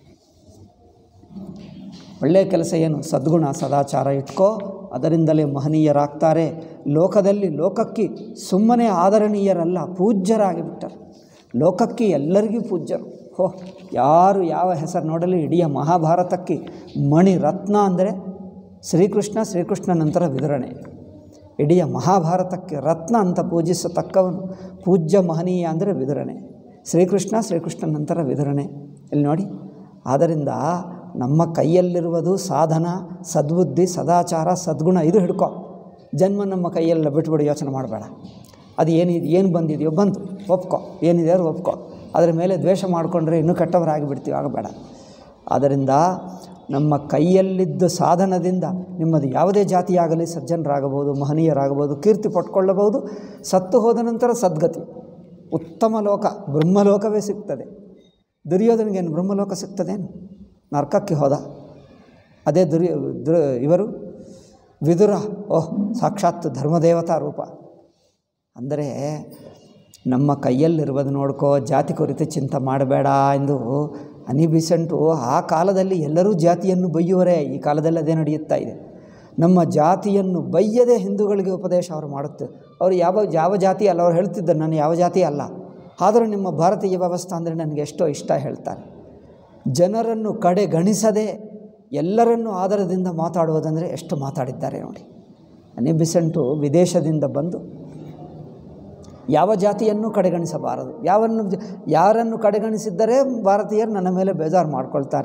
S1: ಒಳ್ಳೆಯ ಕೆಲಸ ಏನು ಸದ್ಗುಣ ಸದಾಚಾರ ಇಟ್ಕೋ ಅದರಿಂದಲೇ ಮಹನೀಯರಾಗ್ತಾರೆ ಲೋಕದಲ್ಲಿ ಲೋಕಕ್ಕೆ ಸುಮ್ಮನೆ ಆದರಣೀಯರಲ್ಲ ಪೂಜ್ಯರಾಗಿ ಬಿಟ್ಟರು ಲೋಕಕ್ಕೆ ಎಲ್ಲರಿಗೂ ಪೂಜ್ಯರು ಹೋ ಯಾರು ಯಾವ ಹೆಸರು ನೋಡಲಿ ಇಡೀ ಮಹಾಭಾರತಕ್ಕೆ ಮಣಿ ರತ್ನ ಅಂದರೆ ಶ್ರೀಕೃಷ್ಣ ಶ್ರೀಕೃಷ್ಣ ನಂತರ ವಿದುರಣೆ ಇಡೀ ಮಹಾಭಾರತಕ್ಕೆ ರತ್ನ ಅಂತ ಪೂಜಿಸತಕ್ಕವನು ಪೂಜ್ಯ ಮಹನೀಯ ಅಂದರೆ ವಿದುರಣೆ ಶ್ರೀಕೃಷ್ಣ ಶ್ರೀಕೃಷ್ಣ ನಂತರ ವಿದುರಣೆ ಇಲ್ಲಿ ನೋಡಿ ಆದ್ದರಿಂದ ನಮ್ಮ ಕೈಯಲ್ಲಿರುವುದು ಸಾಧನ ಸದ್ಬುದ್ಧಿ ಸದಾಚಾರ ಸದ್ಗುಣ ಇದು ಹಿಡ್ಕೊ ಜನ್ಮ ನಮ್ಮ ಕೈಯೆಲ್ಲ ಬಿಟ್ಬಿಡು ಯೋಚನೆ ಮಾಡಬೇಡ ಅದು ಏನಿದೆ ಏನು ಬಂದಿದೆಯೋ ಬಂತು ಒಪ್ಕೊ ಏನಿದೆ ಅದು ಒಪ್ಕೊ ಅದರ ಮೇಲೆ ದ್ವೇಷ ಮಾಡಿಕೊಂಡ್ರೆ ಇನ್ನೂ ಕೆಟ್ಟವರಾಗಿ ಬಿಡ್ತೀವಿ ಆಗಬೇಡ ಆದ್ದರಿಂದ ನಮ್ಮ ಕೈಯಲ್ಲಿದ್ದ ಸಾಧನದಿಂದ ನಿಮ್ಮದು ಯಾವುದೇ ಜಾತಿಯಾಗಲಿ ಸಜ್ಜನರಾಗಬಹುದು ಮಹನೀಯರಾಗಬಹುದು ಕೀರ್ತಿ ಪಟ್ಕೊಳ್ಳಬಹುದು ಸತ್ತು ಹೋದ ನಂತರ ಸದ್ಗತಿ ಉತ್ತಮ ಲೋಕ ಬ್ರಹ್ಮಲೋಕವೇ ಸಿಗ್ತದೆ ದುರ್ಯೋಧನಿಗೇನು ಬ್ರಹ್ಮಲೋಕ ಸಿಗ್ತದೇನು ನರ್ಕಕ್ಕೆ ಹೋದ ಅದೇ ದುರ್ಯ ದುರ್ ಇವರು ವಿದುರ ಓಹ್ ಸಾಕ್ಷಾತ್ ಧರ್ಮದೇವತಾ ರೂಪ ಅಂದರೆ ನಮ್ಮ ಕೈಯಲ್ಲಿರುವುದು ನೋಡ್ಕೋ ಜಾತಿ ಕುರಿತು ಚಿಂತೆ ಮಾಡಬೇಡ ಎಂದು ಅನಿಬಿಸೆಂಟು ಆ ಕಾಲದಲ್ಲಿ ಎಲ್ಲರೂ ಜಾತಿಯನ್ನು ಬೈಯುವರೇ ಈ ಕಾಲದಲ್ಲಿ ಅದೇ ನಡೆಯುತ್ತಾ ಇದೆ ನಮ್ಮ ಜಾತಿಯನ್ನು ಬೈಯದೆ ಹಿಂದೂಗಳಿಗೆ ಉಪದೇಶ ಅವರು ಮಾಡುತ್ತೆ ಅವರು ಯಾವ ಯಾವ ಜಾತಿ ಅಲ್ಲ ಅವ್ರು ಹೇಳ್ತಿದ್ದರು ನಾನು ಯಾವ ಜಾತಿ ಅಲ್ಲ ಆದರೂ ನಿಮ್ಮ ಭಾರತೀಯ ವ್ಯವಸ್ಥೆ ಅಂದರೆ ನನಗೆ ಎಷ್ಟೋ ಇಷ್ಟ ಹೇಳ್ತಾರೆ ಜನರನ್ನು ಕಡೆಗಣಿಸದೆ ಎಲ್ಲರನ್ನೂ ಆಧಾರದಿಂದ ಮಾತಾಡುವುದಂದರೆ ಎಷ್ಟು ಮಾತಾಡಿದ್ದಾರೆ ನೋಡಿ ಅನಿಬಿಸೆಂಟು ವಿದೇಶದಿಂದ ಬಂದು ಯಾವ ಜಾತಿಯನ್ನು ಕಡೆಗಣಿಸಬಾರದು ಯಾವನ್ನು ಜ- ಯಾರನ್ನು ಕಡೆಗಣಿಸಿದ್ದರೆ ಭಾರತೀಯರು ನನ್ನ ಮೇಲೆ ಬೇಜಾರು ಮಾಡ್ಕೊಳ್ತಾರೆ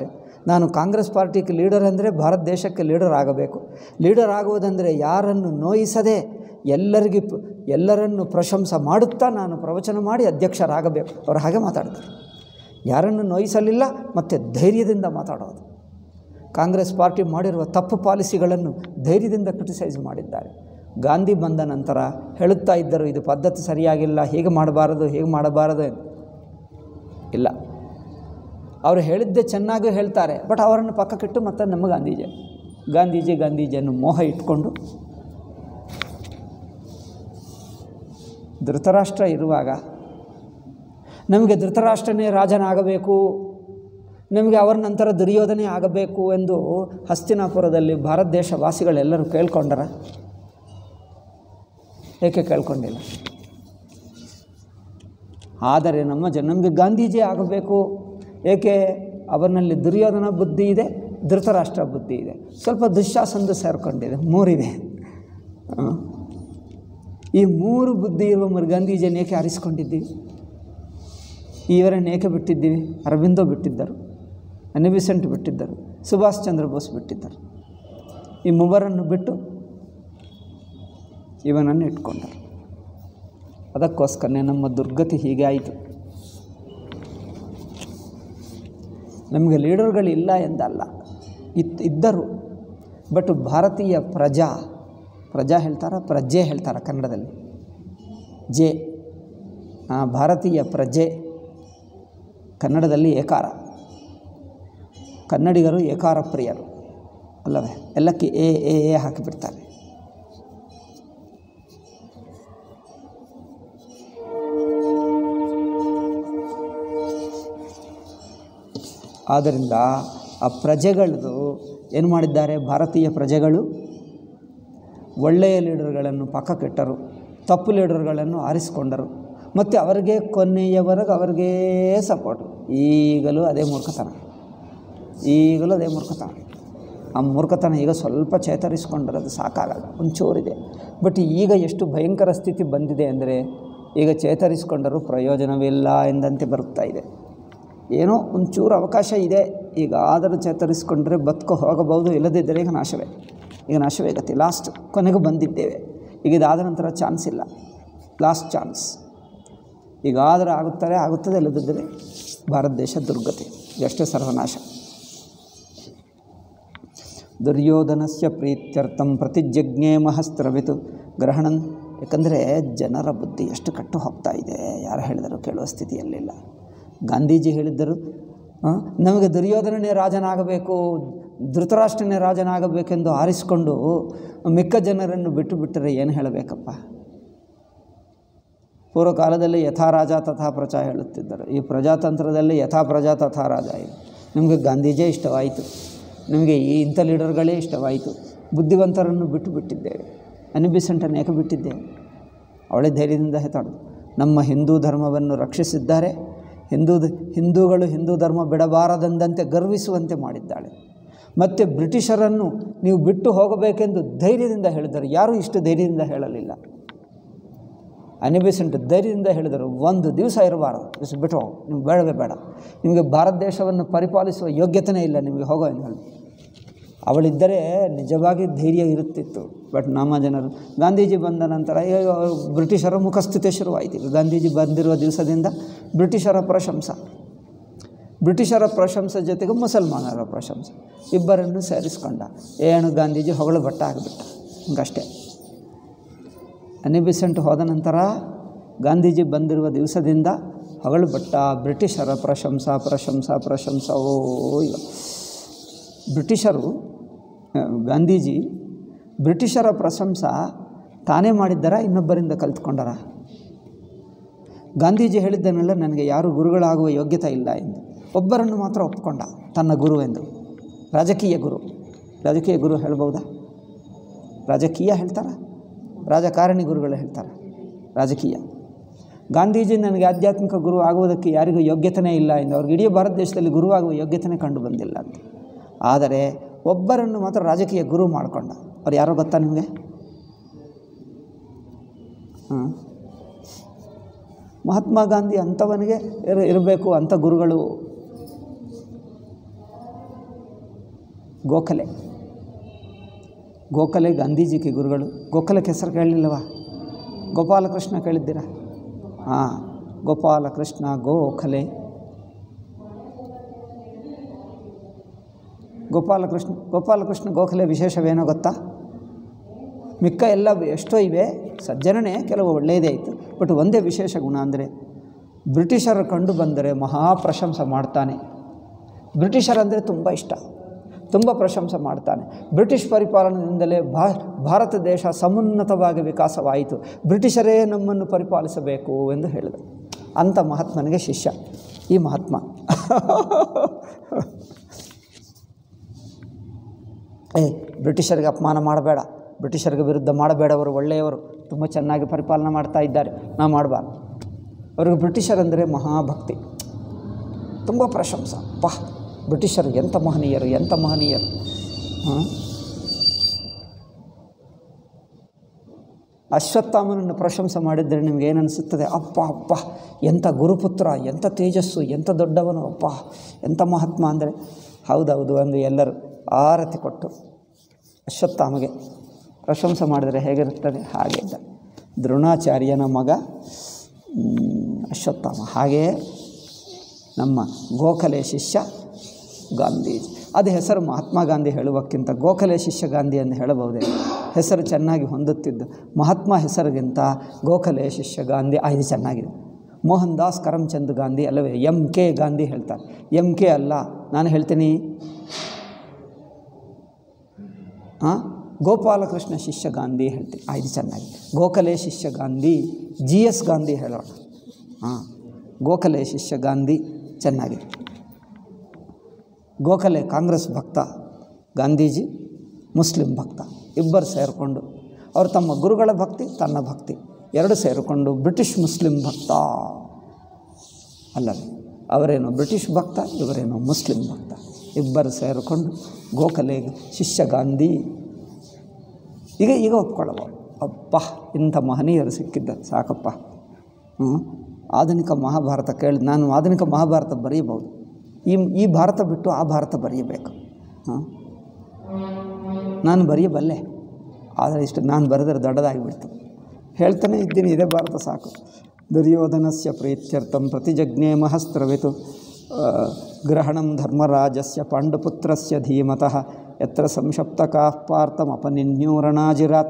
S1: ನಾನು ಕಾಂಗ್ರೆಸ್ ಪಾರ್ಟಿಗೆ ಲೀಡರ್ ಅಂದರೆ ಭಾರತ ದೇಶಕ್ಕೆ ಲೀಡರ್ ಆಗಬೇಕು ಲೀಡರ್ ಆಗುವುದಂದರೆ ಯಾರನ್ನು ನೋಯಿಸದೆ ಎಲ್ಲರಿಗೆ ಪ- ಎಲ್ಲರನ್ನು ಪ್ರಶಂಸೆ ಮಾಡುತ್ತಾ ನಾನು ಪ್ರವಚನ ಮಾಡಿ ಅಧ್ಯಕ್ಷರಾಗಬೇಕು ಅವರು ಹಾಗೆ ಮಾತಾಡ್ತಾರೆ ಯಾರನ್ನು ನೋಯಿಸಲಿಲ್ಲ ಮತ್ತು ಧೈರ್ಯದಿಂದ ಮಾತಾಡೋದು ಕಾಂಗ್ರೆಸ್ ಪಾರ್ಟಿ ಮಾಡಿರುವ ತಪ್ಪು ಪಾಲಿಸಿಗಳನ್ನು ಧೈರ್ಯದಿಂದ ಕ್ರಿಟಿಸೈಸ್ ಮಾಡಿದ್ದಾರೆ ಗಾಂಧಿ ಬಂದ ನಂತರ ಹೇಳುತ್ತಾ ಇದ್ದರು ಇದು ಪದ್ಧತಿ ಸರಿಯಾಗಿಲ್ಲ ಹೀಗೆ ಮಾಡಬಾರದು ಹೀಗೆ ಮಾಡಬಾರದು ಎಂದು ಇಲ್ಲ ಅವರು ಹೇಳಿದ್ದೇ ಚೆನ್ನಾಗೂ ಹೇಳ್ತಾರೆ ಬಟ್ ಅವರನ್ನು ಪಕ್ಕಕ್ಕಿಟ್ಟು ಮತ್ತೆ ನಮ್ಮ ಗಾಂಧೀಜಿ ಗಾಂಧೀಜಿ ಗಾಂಧೀಜಿಯನ್ನು ಮೋಹ ಇಟ್ಕೊಂಡು ಧೃತರಾಷ್ಟ್ರ ಇರುವಾಗ ನಮಗೆ ಧೃತರಾಷ್ಟ್ರನೇ ರಾಜನಾಗಬೇಕು ನಮಗೆ ಅವರ ನಂತರ ದುರ್ಯೋಧನೆ ಆಗಬೇಕು ಎಂದು ಹಸ್ತಿನಾಪುರದಲ್ಲಿ ಭಾರತ ದೇಶ ವಾಸಿಗಳೆಲ್ಲರೂ ಕೇಳ್ಕೊಂಡರ ಏಕೆ ಕೇಳ್ಕೊಂಡಿಲ್ಲ ಆದರೆ ನಮ್ಮ ಜನ ನಮಗೆ ಗಾಂಧೀಜಿ ಆಗಬೇಕು ಏಕೆ ಅವರಲ್ಲಿ ದುರ್ಯೋಧನ ಬುದ್ಧಿ ಇದೆ ಧೃತರಾಷ್ಟ್ರ ಬುದ್ಧಿ ಇದೆ ಸ್ವಲ್ಪ ದುಶ್ಯಾಸಂದು ಸೇರಿಕೊಂಡಿದೆ ಮೂರಿದೆ ಆ. ಈ ಮೂರು ಬುದ್ಧಿ ಇರುವ ಮರು ಗಾಂಧೀಜಿಯನ್ನು ಏಕೆ ಆರಿಸಿಕೊಂಡಿದ್ದೀವಿ ಇವರನ್ನು ಏಕೆ ಬಿಟ್ಟಿದ್ದೀವಿ ಅರವಿಂದೋ ಬಿಟ್ಟಿದ್ದರು ಅನಿಬಿಸೆಂಟ್ ಬಿಟ್ಟಿದ್ದರು ಸುಭಾಷ್ ಚಂದ್ರ ಬೋಸ್ ಬಿಟ್ಟಿದ್ದರು ಈ ಮೂವರನ್ನು ಬಿಟ್ಟು ಇವನನ್ನು ಇಟ್ಕೊಂಡರು ಅದಕ್ಕೋಸ್ಕರನೇ ನಮ್ಮ ದುರ್ಗತಿ ಹೀಗೆ ಆಯಿತು ನಮಗೆ ಲೀಡರ್ಗಳಿಲ್ಲ ಎಂದಲ್ಲ ಇತ್ ಇದ್ದರು ಬಟ್ ಭಾರತೀಯ ಪ್ರಜಾ ಪ್ರಜಾ ಹೇಳ್ತಾರ ಪ್ರಜೆ ಹೇಳ್ತಾರ ಕನ್ನಡದಲ್ಲಿ ಜೆ ಆ, ಭಾರತೀಯ ಪ್ರಜೆ ಕನ್ನಡದಲ್ಲಿ ಏಕಾರ ಕನ್ನಡಿಗರು ಏಕಾರ ಪ್ರಿಯರು ಅಲ್ಲವೇ ಎಲ್ಲಕ್ಕೆ ಎ ಎ ಎ ಹಾಕಿಬಿಡ್ತಾರೆ ಆದ್ದರಿಂದ ಆ ಪ್ರಜೆಗಳದು ಏನು ಮಾಡಿದ್ದಾರೆ ಭಾರತೀಯ ಪ್ರಜೆಗಳು ಒಳ್ಳೆಯ ಲೀಡರ್ಗಳನ್ನು ಪಕ್ಕಕ್ಕಿಟ್ಟರು ತಪ್ಪು ಲೀಡರ್ಗಳನ್ನು ಆರಿಸಿಕೊಂಡರು ಮತ್ತು ಅವರಿಗೆ ಕೊನೆಯವರೆಗೆ ಅವರಿಗೇ ಸಪೋರ್ಟು ಈಗಲೂ ಅದೇ ಮೂರ್ಖತನ ಈಗಲೂ ಅದೇ ಮೂರ್ಖತನ ಆ ಮೂರ್ಖತನ ಈಗ ಸ್ವಲ್ಪ ಚೇತರಿಸ್ಕೊಂಡಿರೋದು ಸಾಕಾಗಲ್ಲ ಒಂಚೂರಿದೆ ಬಟ್ ಈಗ ಎಷ್ಟು ಭಯಂಕರ ಸ್ಥಿತಿ ಬಂದಿದೆ ಅಂದರೆ ಈಗ ಚೇತರಿಸ್ಕೊಂಡರೂ ಪ್ರಯೋಜನವಿಲ್ಲ ಎಂದಂತೆ ಬರುತ್ತಾ ಇದೆ ಏನೋ ಒಂಚೂರು ಅವಕಾಶ ಇದೆ ಈಗ ಆದರೂ ಚೇತರಿಸ್ಕೊಂಡ್ರೆ ಬದುಕು ಹೋಗಬಹುದು ಇಲ್ಲದಿದ್ದರೆ ಈಗ ನಾಶವೇ ಈಗ ನಾಶವೇ ಗತಿ ಲಾಸ್ಟ್ ಕೊನೆಗೂ ಬಂದಿದ್ದೇವೆ ಈಗ ಇದಾದ ನಂತರ ಚಾನ್ಸ್ ಇಲ್ಲ ಲಾಸ್ಟ್ ಚಾನ್ಸ್ ಈಗ ಆದರೆ ಆಗುತ್ತಾರೆ ಆಗುತ್ತದೆ ಇಲ್ಲದಿದ್ದರೆ ಭಾರತ ದೇಶ ದುರ್ಗತಿ ಎಷ್ಟೇ ಸರ್ವನಾಶ ದುರ್ಯೋಧನಸ್ಯ ಪ್ರೀತ್ಯರ್ಥಂ ಪ್ರತಿಜ್ಞೆ ಮಹಸ್ತ್ರವಿತು ಗ್ರಹಣನ್ ಯಾಕಂದರೆ ಜನರ ಬುದ್ಧಿ ಎಷ್ಟು ಕಟ್ಟು ಹೋಗ್ತಾ ಇದೆ ಯಾರು ಹೇಳಿದರು ಕೇಳುವ ಸ್ಥಿತಿಯಲ್ಲಿಲ್ಲ ಗಾಂಧೀಜಿ ಹೇಳಿದ್ದರು ಆ, ನಮಗೆ ದುರ್ಯೋಧನನೇ ರಾಜನಾಗಬೇಕು ಧೃತರಾಷ್ಟ್ರನೇ ರಾಜನಾಗಬೇಕೆಂದು ಆರಿಸಿಕೊಂಡು ಮಿಕ್ಕ ಜನರನ್ನು ಬಿಟ್ಟು ಬಿಟ್ಟರೆ ಏನು ಹೇಳಬೇಕಪ್ಪ ಪೂರ್ವ ಕಾಲದಲ್ಲಿ ಯಥಾ ರಾಜ ತಥಾ ಪ್ರಜಾ ಹೇಳುತ್ತಿದ್ದರು ಈ ಪ್ರಜಾತಂತ್ರದಲ್ಲಿ ಯಥಾ ಪ್ರಜಾ ತಥಾ ರಾಜ ಇದೆ ನಿಮಗೆ ಗಾಂಧೀಜೇ ಇಷ್ಟವಾಯಿತು ನಿಮಗೆ ಈ ಇಂಥ ಲೀಡರ್ಗಳೇ ಇಷ್ಟವಾಯಿತು ಬುದ್ಧಿವಂತರನ್ನು ಬಿಟ್ಟು ಬಿಟ್ಟಿದ್ದೇವೆ ಅನಿಬಿಸೆಂಟನ್ನು ಏಕೆ ಬಿಟ್ಟಿದ್ದೇವೆ ಅವಳೇ ಧೈರ್ಯದಿಂದ ಹೆತಾಡೋದು ನಮ್ಮ ಹಿಂದೂ ಧರ್ಮವನ್ನು ರಕ್ಷಿಸಿದ್ದಾರೆ ಹಿಂದೂ ಹಿಂದೂಗಳು ಹಿಂದೂ ಧರ್ಮ ಬಿಡಬಾರದೆಂದಂತೆ ಗರ್ವಿಸುವಂತೆ ಮಾಡಿದ್ದಾಳೆ ಮತ್ತು ಬ್ರಿಟಿಷರನ್ನು ನೀವು ಬಿಟ್ಟು ಹೋಗಬೇಕೆಂದು ಧೈರ್ಯದಿಂದ ಹೇಳಿದರು ಯಾರೂ ಇಷ್ಟು ಧೈರ್ಯದಿಂದ ಹೇಳಲಿಲ್ಲ ಅನಿಬಿಸೆಂಟ್ ಧೈರ್ಯದಿಂದ ಹೇಳಿದರು ಒಂದು ದಿವಸ ಇರಬಾರದು ದಿವಸ ಬಿಟ್ಟು ಹೋಗು ನಿಮ್ಗೆ ಬೇಡವೇ ಬೇಡ ನಿಮಗೆ ಭಾರತ ದೇಶವನ್ನು ಪರಿಪಾಲಿಸುವ ಯೋಗ್ಯತೆಯೇ ಇಲ್ಲ ನಿಮಗೆ ಹೋಗೋ ಎಂದು ಹೇಳಿ ಅವಳಿದ್ದರೆ ನಿಜವಾಗಿ ಧೈರ್ಯ ಇರುತ್ತಿತ್ತು ಬಟ್ ನಮ್ಮ ಜನರು ಗಾಂಧೀಜಿ ಬಂದ ನಂತರ ಈಗ ಬ್ರಿಟಿಷರ ಮುಖಸ್ಥಿತಿ ಶುರುವಾಯಿತು ಈಗ ಗಾಂಧೀಜಿ ಬಂದಿರುವ ದಿವಸದಿಂದ ಬ್ರಿಟಿಷರ ಪ್ರಶಂಸೆ ಬ್ರಿಟಿಷರ ಪ್ರಶಂಸೆ ಜೊತೆಗೆ ಮುಸಲ್ಮಾನರ ಪ್ರಶಂಸೆ ಇಬ್ಬರನ್ನು ಸೇರಿಸ್ಕೊಂಡ ಏನು ಗಾಂಧೀಜಿ ಹೊಗಳು ಬಟ್ಟ ಆಗಿಬಿಟ್ಟ ಹಿಂಗಷ್ಟೇ ಅನಿಬಿಸೆಂಟ್ ಹೋದ ನಂತರ ಗಾಂಧೀಜಿ ಬಂದಿರುವ ದಿವಸದಿಂದ ಹೊಗಳು ಬಟ್ಟ ಬ್ರಿಟಿಷರ ಪ್ರಶಂಸಾ ಪ್ರಶಂಸಾ ಪ್ರಶಂಸಾ ಓ ಇವ ಬ್ರಿಟಿಷರು ಆ, ಗಾಂಧೀಜಿ ಬ್ರಿಟಿಷರ ಪ್ರಶಂಸಾ ತಾನೇ ಮಾಡಿದ್ದರ ಇನ್ನೊಬ್ಬರಿಂದ ಕಲ್ತ್ಕೊಂಡರ ಗಾಂಧೀಜಿ ಹೇಳಿದ್ದನ್ನೆಲ್ಲ ನನಗೆ ಯಾರು ಗುರುಗಳಾಗುವ ಯೋಗ್ಯತೆ ಇಲ್ಲ ಎಂದು ಒಬ್ಬರನ್ನು ಮಾತ್ರ ಒಪ್ಕೊಂಡ ತನ್ನ ಗುರು ಎಂದು ರಾಜಕೀಯ ಗುರು ರಾಜಕೀಯ ಗುರು ಹೇಳ್ಬೋದಾ ರಾಜಕೀಯ ಹೇಳ್ತಾರ ರಾಜಕಾರಣಿ ಗುರುಗಳು ಹೇಳ್ತಾರೆ ರಾಜಕೀಯ ಗಾಂಧೀಜಿ ನನಗೆ ಆಧ್ಯಾತ್ಮಿಕ ಗುರು ಆಗುವುದಕ್ಕೆ ಯಾರಿಗೂ ಯೋಗ್ಯತೆಯೇ ಇಲ್ಲ ಎಂದು ಅವ್ರಿಗೆ ಇಡೀ ಭಾರತ ದೇಶದಲ್ಲಿ ಗುರುವಾಗುವ ಯೋಗ್ಯತೆಯೇ ಕಂಡು ಬಂದಿಲ್ಲ ಅಂತ ಆದರೆ ಒಬ್ಬರನ್ನು ಮಾತ್ರ ರಾಜಕೀಯ ಗುರು ಮಾಡಿಕೊಂಡ ಅವ್ರು ಯಾರೋ ಗೊತ್ತಾ ನಿಮಗೆ ಹಾಂ ಮಹಾತ್ಮ ಗಾಂಧಿ ಅಂಥವನಿಗೆ ಇರ ಇರಬೇಕು ಅಂಥ ಗುರುಗಳು ಗೋಖಲೆ ಗೋಖಲೆ ಗಾಂಧೀಜಿಗೆ ಗುರುಗಳು ಗೋಖಲಕ್ಕೆ ಹೆಸರು ಕೇಳಲಿಲ್ಲವಾ ಗೋಪಾಲಕೃಷ್ಣ ಕೇಳಿದ್ದೀರಾ ಹಾಂ ಗೋಪಾಲಕೃಷ್ಣ ಗೋಖಲೆ ಗೋಪಾಲಕೃಷ್ಣ ಗೋಪಾಲಕೃಷ್ಣ ಗೋಖಲೆ ವಿಶೇಷವೇನೋ ಗೊತ್ತಾ ಮಿಕ್ಕ ಎಲ್ಲ ಎಷ್ಟೋ ಇವೆ ಸಜ್ಜನನೇ ಕೆಲವು ಒಳ್ಳೆಯದೇ ಆಯಿತು ಬಟ್ ಒಂದೇ ವಿಶೇಷ ಗುಣ ಅಂದರೆ ಬ್ರಿಟಿಷರ ಕಂಡು ಬಂದರೆ ಮಹಾಪ್ರಶಂಸೆ ಮಾಡ್ತಾನೆ ಬ್ರಿಟಿಷರಂದರೆ ತುಂಬ ಇಷ್ಟ ತುಂಬ ಪ್ರಶಂಸೆ ಮಾಡ್ತಾನೆ ಬ್ರಿಟಿಷ್ ಪರಿಪಾಲನೆಯಿಂದಲೇ ಭಾ ಭಾರತ ದೇಶ ಸಮುನ್ನತವಾಗಿ ವಿಕಾಸವಾಯಿತು ಬ್ರಿಟಿಷರೇ ನಮ್ಮನ್ನು ಪರಿಪಾಲಿಸಬೇಕು ಎಂದು ಹೇಳಿದ ಅಂಥ ಮಹಾತ್ಮನಿಗೆ ಶಿಷ್ಯ ಈ ಮಹಾತ್ಮ ಏ ಬ್ರಿಟಿಷರಿಗೆ ಅಪಮಾನ ಮಾಡಬೇಡ ಬ್ರಿಟಿಷರಿಗೆ ವಿರುದ್ಧ ಮಾಡಬೇಡವರು ಒಳ್ಳೆಯವರು ತುಂಬ ಚೆನ್ನಾಗಿ ಪರಿಪಾಲನೆ ಮಾಡ್ತಾ ಇದ್ದಾರೆ ನಾವು ಮಾಡಬಾರ್ದು ಅವ್ರಿಗೆ ಬ್ರಿಟಿಷರಂದರೆ ಮಹಾಭಕ್ತಿ ತುಂಬ ಪ್ರಶಂಸ ಪಾ ಬ್ರಿಟಿಷರು ಎಂಥ ಮಹನೀಯರು ಎಂಥ ಮಹನೀಯರು ಹಾಂ ಅಶ್ವತ್ಥಾಮನನ್ನು ಪ್ರಶಂಸೆ ಮಾಡಿದರೆ ನಿಮ್ಗೆ ಏನು ಅನಿಸುತ್ತದೆ ಅಪ್ಪ ಅಪ್ಪ ಎಂಥ ಗುರುಪುತ್ರ ಎಂಥ ತೇಜಸ್ಸು ಎಂಥ ದೊಡ್ಡವನು ಅಪ್ಪ ಎಂಥ ಮಹಾತ್ಮ ಅಂದರೆ ಹೌದೌದು ಅಂದು ಎಲ್ಲರೂ ಆರತಿ ಕೊಟ್ಟು ಅಶ್ವತ್ಥಾಮಗೆ ಪ್ರಶಂಸೆ ಮಾಡಿದರೆ ಹೇಗಿರುತ್ತದೆ ಹಾಗೆ ಇದ್ದ ದ್ರೋಣಾಚಾರ್ಯನ ಮಗ ಮ್, ಅಶ್ವತ್ಥಾಮ ಹಾಗೆಯೇ ನಮ್ಮ ಗೋಖಲೆ ಶಿಷ್ಯ ಗಾಂಧೀಜಿ ಅದು ಹೆಸರು ಮಹಾತ್ಮ ಗಾಂಧಿ ಹೇಳುವಕ್ಕಿಂತ ಗೋಖಲೆ ಶಿಷ್ಯ ಗಾಂಧಿ ಎಂದು ಹೇಳಬಹುದೇ ಹೆಸರು ಚೆನ್ನಾಗಿ ಹೊಂದುತ್ತಿದ್ದು ಮಹಾತ್ಮ ಹೆಸರಿಗಿಂತ ಗೋಖಲೆ ಶಿಷ್ಯ ಗಾಂಧಿ ಆ, ಇದು ಚೆನ್ನಾಗಿದೆ ಮೋಹನ್ ದಾಸ್ ಕರಮ್ಚಂದ್ ಗಾಂಧಿ ಅಲ್ಲವೇ ಎಮ್ ಕೆ ಗಾಂಧಿ ಹೇಳ್ತಾರೆ ಎಮ್ ಕೆ ಅಲ್ಲ ನಾನು ಹೇಳ್ತೀನಿ ಹಾಂ ಗೋಪಾಲಕೃಷ್ಣ ಶಿಷ್ಯ ಗಾಂಧಿ ಹೇಳ್ತೀನಿ ಆ, ಇದು ಚೆನ್ನಾಗಿ ಗೋಖಲೆ ಶಿಷ್ಯ ಗಾಂಧಿ ಜಿ ಎಸ್ ಗಾಂಧಿ ಹೇಳೋಣ ಹಾಂ ಗೋಖಲೆ ಶಿಷ್ಯ ಗಾಂಧಿ ಚೆನ್ನಾಗಿದೆ ಗೋಖಲೆ ಕಾಂಗ್ರೆಸ್ ಭಕ್ತ ಗಾಂಧೀಜಿ ಮುಸ್ಲಿಂ ಭಕ್ತ ಇಬ್ಬರು ಸೇರಿಕೊಂಡು ಅವರು ತಮ್ಮ ಗುರುಗಳ ಭಕ್ತಿ ತನ್ನ ಭಕ್ತಿ ಎರಡು ಸೇರಿಕೊಂಡು ಬ್ರಿಟಿಷ್ ಮುಸ್ಲಿಂ ಭಕ್ತ ಅಲ್ಲವೇ ಅವರೇನು ಬ್ರಿಟಿಷ್ ಭಕ್ತ ಇವರೇನು ಮುಸ್ಲಿಂ ಭಕ್ತ ಇಬ್ಬರು ಸೇರಿಕೊಂಡು ಗೋಖಲೆ ಶಿಷ್ಯ ಗಾಂಧಿ ಈಗ ಈಗ ಒಪ್ಕೊಳ್ಳಬಹುದು ಅಪ್ಪ ಇಂಥ ಮಹನೀಯರು ಸಿಕ್ಕಿದ್ದಾರೆ ಸಾಕಪ್ಪ ಹ್ಞೂ ಆಧುನಿಕ ಮಹಾಭಾರತ ಕೇಳಿ ನಾನು ಆಧುನಿಕ ಮಹಾಭಾರತ ಬರೆಯಬಹುದು ಈ ಈ ಭಾರತ ಬಿಟ್ಟು ಆ ಭಾರತ ಬರೆಯಬೇಕು ಹಾಂ ನಾನು ಬರೆಯಬಲ್ಲೆ ಆದರೆ ಇಷ್ಟು ನಾನು ಬರೆದರೆ ದೊಡ್ಡದಾಗಿಬಿಡ್ತು ಹೇಳ್ತಾನೆ ಇದ್ದೀನಿ ಇದೇ ಭಾರತ ಸಾಕು ದುರ್ಯೋಧನಸ್ಯ ಪ್ರೀತ್ಯರ್ಥಂ ಪ್ರತಿಜಜ್ಞೆ ಮಹಸ್ತ್ರವಿತು ಆ, ಗ್ರಹಣಂ ಧರ್ಮರಾಜಸ್ಯ ಪಾಂಡುಪುತ್ರಸ್ಯ ಧೀಮತಃ ಯತ್ರ ಸಂಶಪ್ತಕಾಃ ಪಾರ್ಥಮಪನಿನ್ಯೂರಣಾಜಿರಾತ್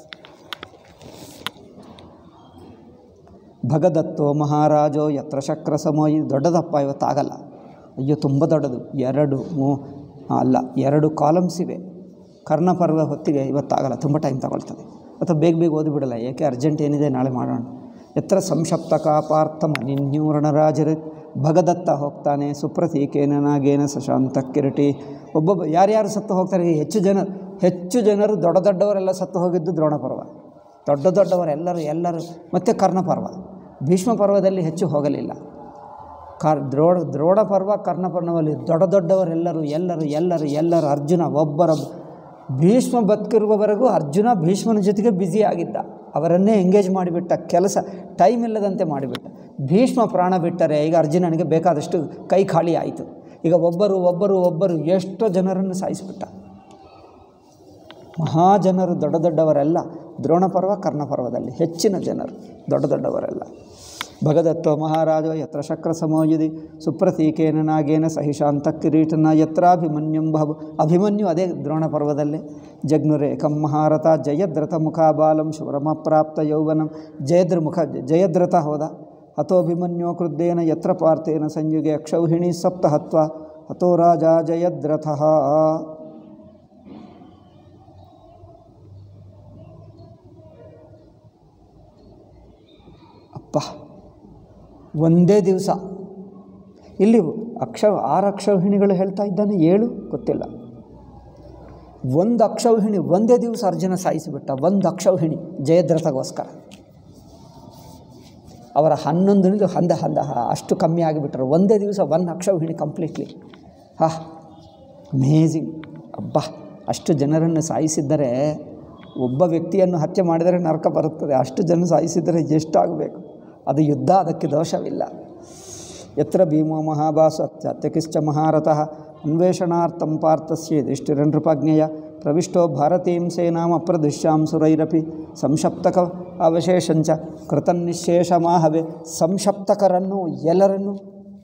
S1: ಭಗದತ್ತೋ ಮಹಾರಾಜೋ ಯತ್ರ ಶಕ್ರ ಸಮೋ ಇದು ದೊಡ್ಡದಪ್ಪ ಇವತ್ತಾಗಲ್ಲ ಅಯ್ಯೋ ತುಂಬ ದೊಡ್ಡದು ಎರಡು ಮೂ ಅಲ್ಲ ಎರಡು ಕಾಲಮ್ಸ್ ಇವೆ ಕರ್ಣಪರ್ವ ಹೊತ್ತಿಗೆ ಇವತ್ತಾಗಲ್ಲ ತುಂಬ ಟೈಮ್ ತಗೊಳ್ತದೆ ಅಥವಾ ಬೇಗ ಬೇಗ ಓದಿಬಿಡಲ್ಲ ಏಕೆ ಅರ್ಜೆಂಟ್ ಏನಿದೆ ನಾಳೆ ಮಾಡೋಣ ಎತ್ರ ಸಂಶಪ್ತಕ ಪಾರ್ಥಮ ನಿನ್ಯೂರಣರಾಜರ ಭಗದತ್ತ ಹೋಗ್ತಾನೆ ಸುಪ್ರತೀಕೇನ ನಾಗೇನ ಸಶಾಂತ ಕಿರೀಟಿ ಒಬ್ಬೊಬ್ಬ ಯಾರ್ಯಾರು ಸತ್ತು ಹೋಗ್ತಾರೆ ಈಗ ಹೆಚ್ಚು ಜನ ಹೆಚ್ಚು ಜನರು ದೊಡ್ಡ ದೊಡ್ಡವರೆಲ್ಲ ಸತ್ತು ಹೋಗಿದ್ದು ದ್ರೋಣಪರ್ವ ದೊಡ್ಡ ದೊಡ್ಡವರೆಲ್ಲರೂ ಎಲ್ಲರೂ ಮತ್ತು ಕರ್ಣಪರ್ವ ಭೀಷ್ಮ ಪರ್ವದಲ್ಲಿ ಹೆಚ್ಚು ಹೋಗಲಿಲ್ಲ ಕರ್ ದ್ರೋಣ ದ್ರೋಣ ಪರ್ವ ಕರ್ಣಪರ್ವದಲ್ಲಿ ದೊಡ್ಡ ದೊಡ್ಡವರೆಲ್ಲರೂ ಎಲ್ಲರೂ ಎಲ್ಲರೂ ಎಲ್ಲರೂ ಅರ್ಜುನ ಒಬ್ಬರ ಭೀಷ್ಮ ಬದುಕಿರುವವರೆಗೂ ಅರ್ಜುನ ಭೀಷ್ಮನ ಜೊತೆಗೆ ಬ್ಯುಸಿ ಆಗಿದ್ದ ಅವರನ್ನೇ ಎಂಗೇಜ್ ಮಾಡಿಬಿಟ್ಟ ಕೆಲಸ ಟೈಮ್ ಇಲ್ಲದಂತೆ ಮಾಡಿಬಿಟ್ಟ ಭೀಷ್ಮ ಪ್ರಾಣ ಬಿಟ್ಟರೆ ಈಗ ಅರ್ಜುನನಿಗೆ ಬೇಕಾದಷ್ಟು ಕೈ ಖಾಲಿ ಆಯಿತು ಈಗ ಒಬ್ಬರು ಒಬ್ಬರು ಒಬ್ಬರು ಎಷ್ಟೋ ಜನರನ್ನು ಸಾಯಿಸಿಬಿಟ್ಟ ಮಹಾಜನರು ದೊಡ್ಡ ದೊಡ್ಡವರೆಲ್ಲ ದ್ರೋಣಪರ್ವ ಕರ್ಣಪರ್ವದಲ್ಲಿ ಹೆಚ್ಚಿನ ಜನರು ದೊಡ್ಡ ದೊಡ್ಡವರೆಲ್ಲ ಭಗದತ್ತೋ ಮಹಾರಾಜೋ ಯತ್ರ ಶಕ್ರ ಸಮೋಯುಧಿ ಸುಪ್ರತೀಕೇನ ನಾಗೇನ ಸಹಿಶಾಂತ ಕಿರೀಟನ ಯತ್ರಾಭಿಮನ್ಯುಂ ಬಹು ಅಭಿಮನ್ಯು ಅದೇ ದ್ರೋಣ ಪರ್ವದಲ್ಲೇ ಜಗ್ನುರೇಕಂ ಮಹಾರಥ ಜಯದ್ರಥ ಮುಖಾಬಾಲಂ ಶುಭ್ರಮ ಪ್ರಾಪ್ತ ಯೌವನಂ ಜಯದ್ರ ಮುಖ ಜಯದ್ರಥ ಹೋದ ಹತೋಭಿಮನ್ಯೋ ಕ್ರುದ್ಧೇನ ಯತ್ರ ಪಾರ್ಥೇನ ಸಂಯುಗೆ ಅಕ್ಷೌಹಿಣಿ ಸಪ್ತ ಹತ್ವ ಹತೋ ರಾಜ ಜಯದ್ರಥ ಅಪ್ಪ ಒಂದೇ ದಿವಸ ಇಲ್ಲಿ ಅಕ್ಷ ಆರು ಅಕ್ಷೌಹಿಣಿಗಳು ಹೇಳ್ತಾ ಇದ್ದಾನೆ ಏಳು ಗೊತ್ತಿಲ್ಲ ಒಂದು ಅಕ್ಷೌಹಿಣಿ ಒಂದೇ ದಿವಸ ಅರ್ಜುನ ಸಾಯಿಸಿಬಿಟ್ಟ ಒಂದು ಅಕ್ಷೌಹಿಣಿ ಜಯದ್ರಥಗೋಸ್ಕರ ಅವರ ಹನ್ನೊಂದು ಹಂದ ಹಂದ ಅಷ್ಟು ಕಮ್ಮಿ ಆಗಿಬಿಟ್ರು ಒಂದೇ ದಿವಸ ಒಂದು ಅಕ್ಷೌಹಿಣಿ ಕಂಪ್ಲೀಟ್ಲಿ ಹಾ ಅಮೇಝಿಂಗ್ ಅಬ್ಬಾ ಅಷ್ಟು ಜನರನ್ನು ಸಾಯಿಸಿದ್ದರೆ ಒಬ್ಬ ವ್ಯಕ್ತಿಯನ್ನು ಹತ್ಯೆ ಮಾಡಿದರೆ ನರಕ ಬರುತ್ತದೆ ಅಷ್ಟು ಜನ ಸಾಯಿಸಿದರೆ ಎಷ್ಟಾಗಬೇಕು ಅದು ಯುದ್ಧ ಅದಕ್ಕೆ ದೋಷವಿಲ್ಲ ಯತ್ರ ಭೀಮೋ ಮಹಾಭಾಸ ಅತ್ಯಕಿಶ್ಚ ಮಹಾರಥಃ ಅನ್ವೇಷಣಾರ್ಥಂ ಪಾರ್ಥಸ್ಯ ಯುಧಿಷ್ಠಿರನೃಪಜ್ಞೆಯ ಪ್ರವಿಷ್ಟೋ ಭಾರತೀಂ ಸೇನಾಂ ಅಪ್ರದೃಶ್ಯಾಂ ಸುರೈರಪಿ ಸಂಶಪ್ತಕ ಅವಶೇಷಂಚ ಕೃತನ್ನಿಶೇಷಮಾಹವೆ ಸಂಶಪ್ತಕರನ್ನು ಎಲ್ಲರನ್ನು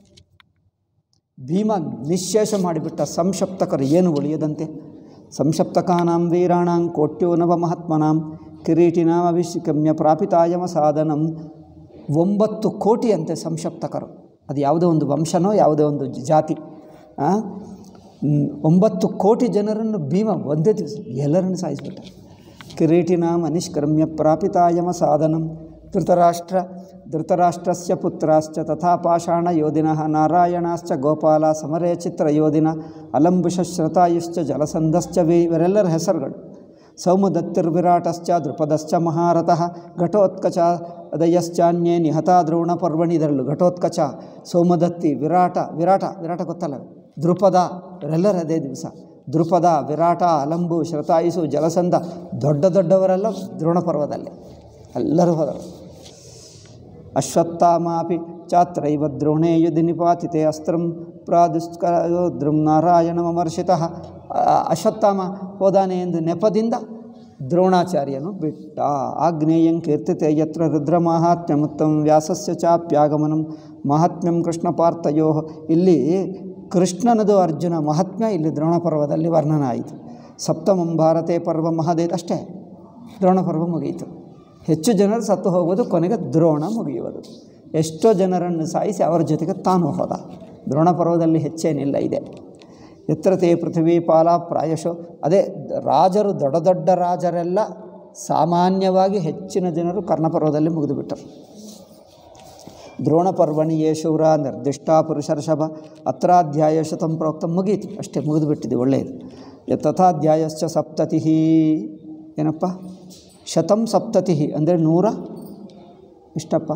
S1: ಭೀಮ ನಿಶ್ಶೇಷ ಮಾಡಿಬಿಟ್ಟ ಸಂಶಪ್ತಕರು ಏನು ಉಳಿಯದಂತೆ ಸಂಶಪ್ತಕಾನಾಂ ವೀರಾಣಾಂ ಕೋಟ್ಯೋ ನವ ಮಹಾತ್ಮನಾಂ ಕಿರೀಟಿನಾಂ ಅಭಿಷಿಕಮ್ಯ ಪ್ರಾಪಿತಾಯಮ ಸಾಧನಂ ಒಂಬತ್ತು ಕೋಟಿ ಅಂತೆ ಸಂಶಪ್ತಕರು ಅದು ಯಾವುದೋ ಒಂದು ವಂಶನೋ ಯಾವುದೋ ಒಂದು ಜಾತಿ ಆ? ಹ್ಮ್, ಒಂಬತ್ತು ಕೋಟಿ ಜನರನ್ನು ಭೀಮ ಒಂದೇ ದಿವಸ ಎಲ್ಲರನ್ನು ಸಾಯಿಸಿಬಿಟ್ಟ ಕಿರೀಟಿನಾಂ ಅನಿಷ್ಕರ್ಮ್ಯ ಪ್ರಾಪಿತಾಯಮ ಸಾಧನಂ ಧೃತರಾಷ್ಟ್ರ ಧೃತರಾಷ್ಟ್ರಸ್ಯ ಪುತ್ರಾಶ್ಚ ತಥಾ ಪಾಷಾಣ ಯೋಧಿನಃ ನಾರಾಯಣಾಶ್ಚ ಗೋಪಾಲ ಸಮರೇ ಚಿತ್ರಯೋಧಿನ ಅಲಂಬುಷ ಶ್ರತಾಯುಶ್ಚ ಜಲಸಂಧಶ್ಚ ವೇ ಇವರೆಲ್ಲರ ಹೆಸರುಗಳು ಸೌಮದತ್ತಿರ್ವಿರಾಟಶ್ಚ ದೃಪದಶ್ಚ ಮಹಾರಥಃ ಘಟೋತ್ಕಚ ದಯಶ್ಚಾನ್ಯೇ ನಿಹತ ದ್ರೋಣ ಪರ್ವಣಿ ಇದರಲ್ಲೂ ಘಟೋತ್ಕಚ ಸೋಮದತ್ತಿ ವಿರಾಟ ವಿರಾಟ ವಿರಾಟ ಗೊತ್ತಲ್ಲ ದೃಪದ ಇವರೆಲ್ಲರ ಅದೇ ದಿವಸ ದೃಪದ ವಿರಾಟ ಅಲಂಬು ಶ್ರತಾಯುಸು ಜಲಸಂಧ ದೊಡ್ಡ ದೊಡ್ಡವರೆಲ್ಲ ದ್ರೋಣ ಪರ್ವದಲ್ಲಿ ಎಲ್ಲರೂ ಹೋದರು ಅಶ್ವತ್ಥಾಮಾಪಿ ಚಾತ್ರೈವ ದ್ರೋಣೇ ಯುಧಿ ನಿಪಾತಿತೆ ಅಸ್ತ್ರಂ ಪ್ರಾದುಷ್ಕರೋದ್ರಂ ನಾರಾಯಣಮರ್ಷಿತಃ ಅಶ್ವತ್ಥಾಮ ಹೋದಾನೆ ಎಂದು ನೆಪದಿಂದ ದ್ರೋಣಾಚಾರ್ಯನು ಬಿಟ್ಟ ಆಗ್ನೇಯಂ ಕೀರ್ತಿತೆ ಯತ್ರ ರುದ್ರಮಾಹಾತ್ಮ್ಯಮುತ್ತಂ ವ್ಯಾಸಸ್ಯ ಚಾಪ್ಯಾಗಮನಂ ಮಹಾತ್ಮ್ಯಂ ಕೃಷ್ಣ ಪಾರ್ಥಯೋ ಇಲ್ಲಿ ಕೃಷ್ಣನದು ಅರ್ಜುನ ಮಹಾತ್ಮ್ಯ ಇಲ್ಲಿ ದ್ರೋಣ ಪರ್ವದಲ್ಲಿ ವರ್ಣನ ಆಯಿತು ಸಪ್ತಮಂ ಭಾರತೆ ಪರ್ವ ಮಹದೇತ್ ಅಷ್ಟೇ ದ್ರೋಣ ಪರ್ವ ಮುಗಿಯಿತು ಹೆಚ್ಚು ಜನರು ಸತ್ತು ಹೋಗೋದು ಕೊನೆಗೆ ದ್ರೋಣ ಮುಗಿಯುವುದು ಎಷ್ಟೋ ಜನರನ್ನು ಸಾಯಿಸಿ ಅವರ ಜೊತೆಗೆ ತಾನು ಹೋದ ದ್ರೋಣ ಪರ್ವದಲ್ಲಿ ಹೆಚ್ಚೇನಿಲ್ಲ ಇದೆ ಎತ್ತರ ತೇ ಪೃಥ್ವಿ ಪಾಲ ಪ್ರಾಯಶೋ ಅದೇ ರಾಜರು ದೊಡ್ಡ ದೊಡ್ಡ ರಾಜರೆಲ್ಲ ಸಾಮಾನ್ಯವಾಗಿ ಹೆಚ್ಚಿನ ಜನರು ಕರ್ಣಪರ್ವದಲ್ಲಿ ಮುಗಿದುಬಿಟ್ಟರು ದ್ರೋಣಪರ್ವಣಿ ಯೇ ಶೂರ ನಿರ್ದಿಷ್ಟ ಪುರುಷರ್ಷಭ ಅತ್ರಾಧ್ಯಾಯ ಶತಂ ಪ್ರೋಕ್ತ ಮುಗೀತು ಅಷ್ಟೇ ಮುಗಿದುಬಿಟ್ಟಿದೆ ಒಳ್ಳೆಯದು ಯ ತಥಾಧ್ಯಾಯಶ್ಚ ಸಪ್ತತಿ ಏನಪ್ಪ ಶತಂ ಸಪ್ತತಿ ಅಂದರೆ ನೂರ ಇಷ್ಟಪ್ಪ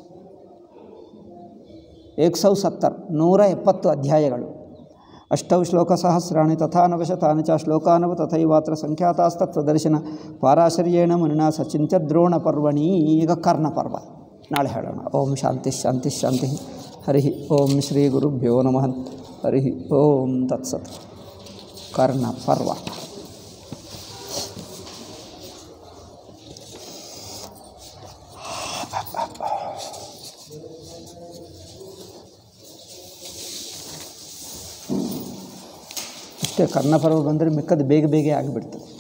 S1: ಏಕ್ ಸೌ ಸತ್ತರ್ ನೂರ ಎಪ್ಪತ್ತು ಅಧ್ಯಾಯಗಳು ಅಷ್ಟೌ ಶ್ಲೋಕಸಹಸ್ರಾಣಿ ತಥಾ ನವಶತಾನಿ ಚ ಶ್ಲೋಕಾನವ ತಥೈವಾತ್ರ ಸಂಖ್ಯಾತಾಸ್ತತ್ವದರ್ಶನ ಪಾರಾಶರ್ಯೇಣ ಮುನಿನ ಸಚಿಂತ್ಯ ದ್ರೋಣ ಪರ್ವಣಿ ಈಗ ಕರ್ಣ ಪರ್ವ ನಾಳೆ ಹೇಳೋಣ ಓಂ ಶಾಂತಿ ಶಾಂತಿ ಶಾಂತಿ ಹರಿ ಓಂ ಶ್ರೀ ಗುರುಭ್ಯೋ ನಮಃ ಹರಿ ಓಂ ತತ್ಸತ್ ಕರ್ಣ ಪರ್ವ ಇಷ್ಟೇ ಕರ್ಣಪರ್ವ ಬಂದರೆ ಮಿಕ್ಕದು ಬೇಗ ಬೇಗ ಆಗಿಬಿಡ್ತದೆ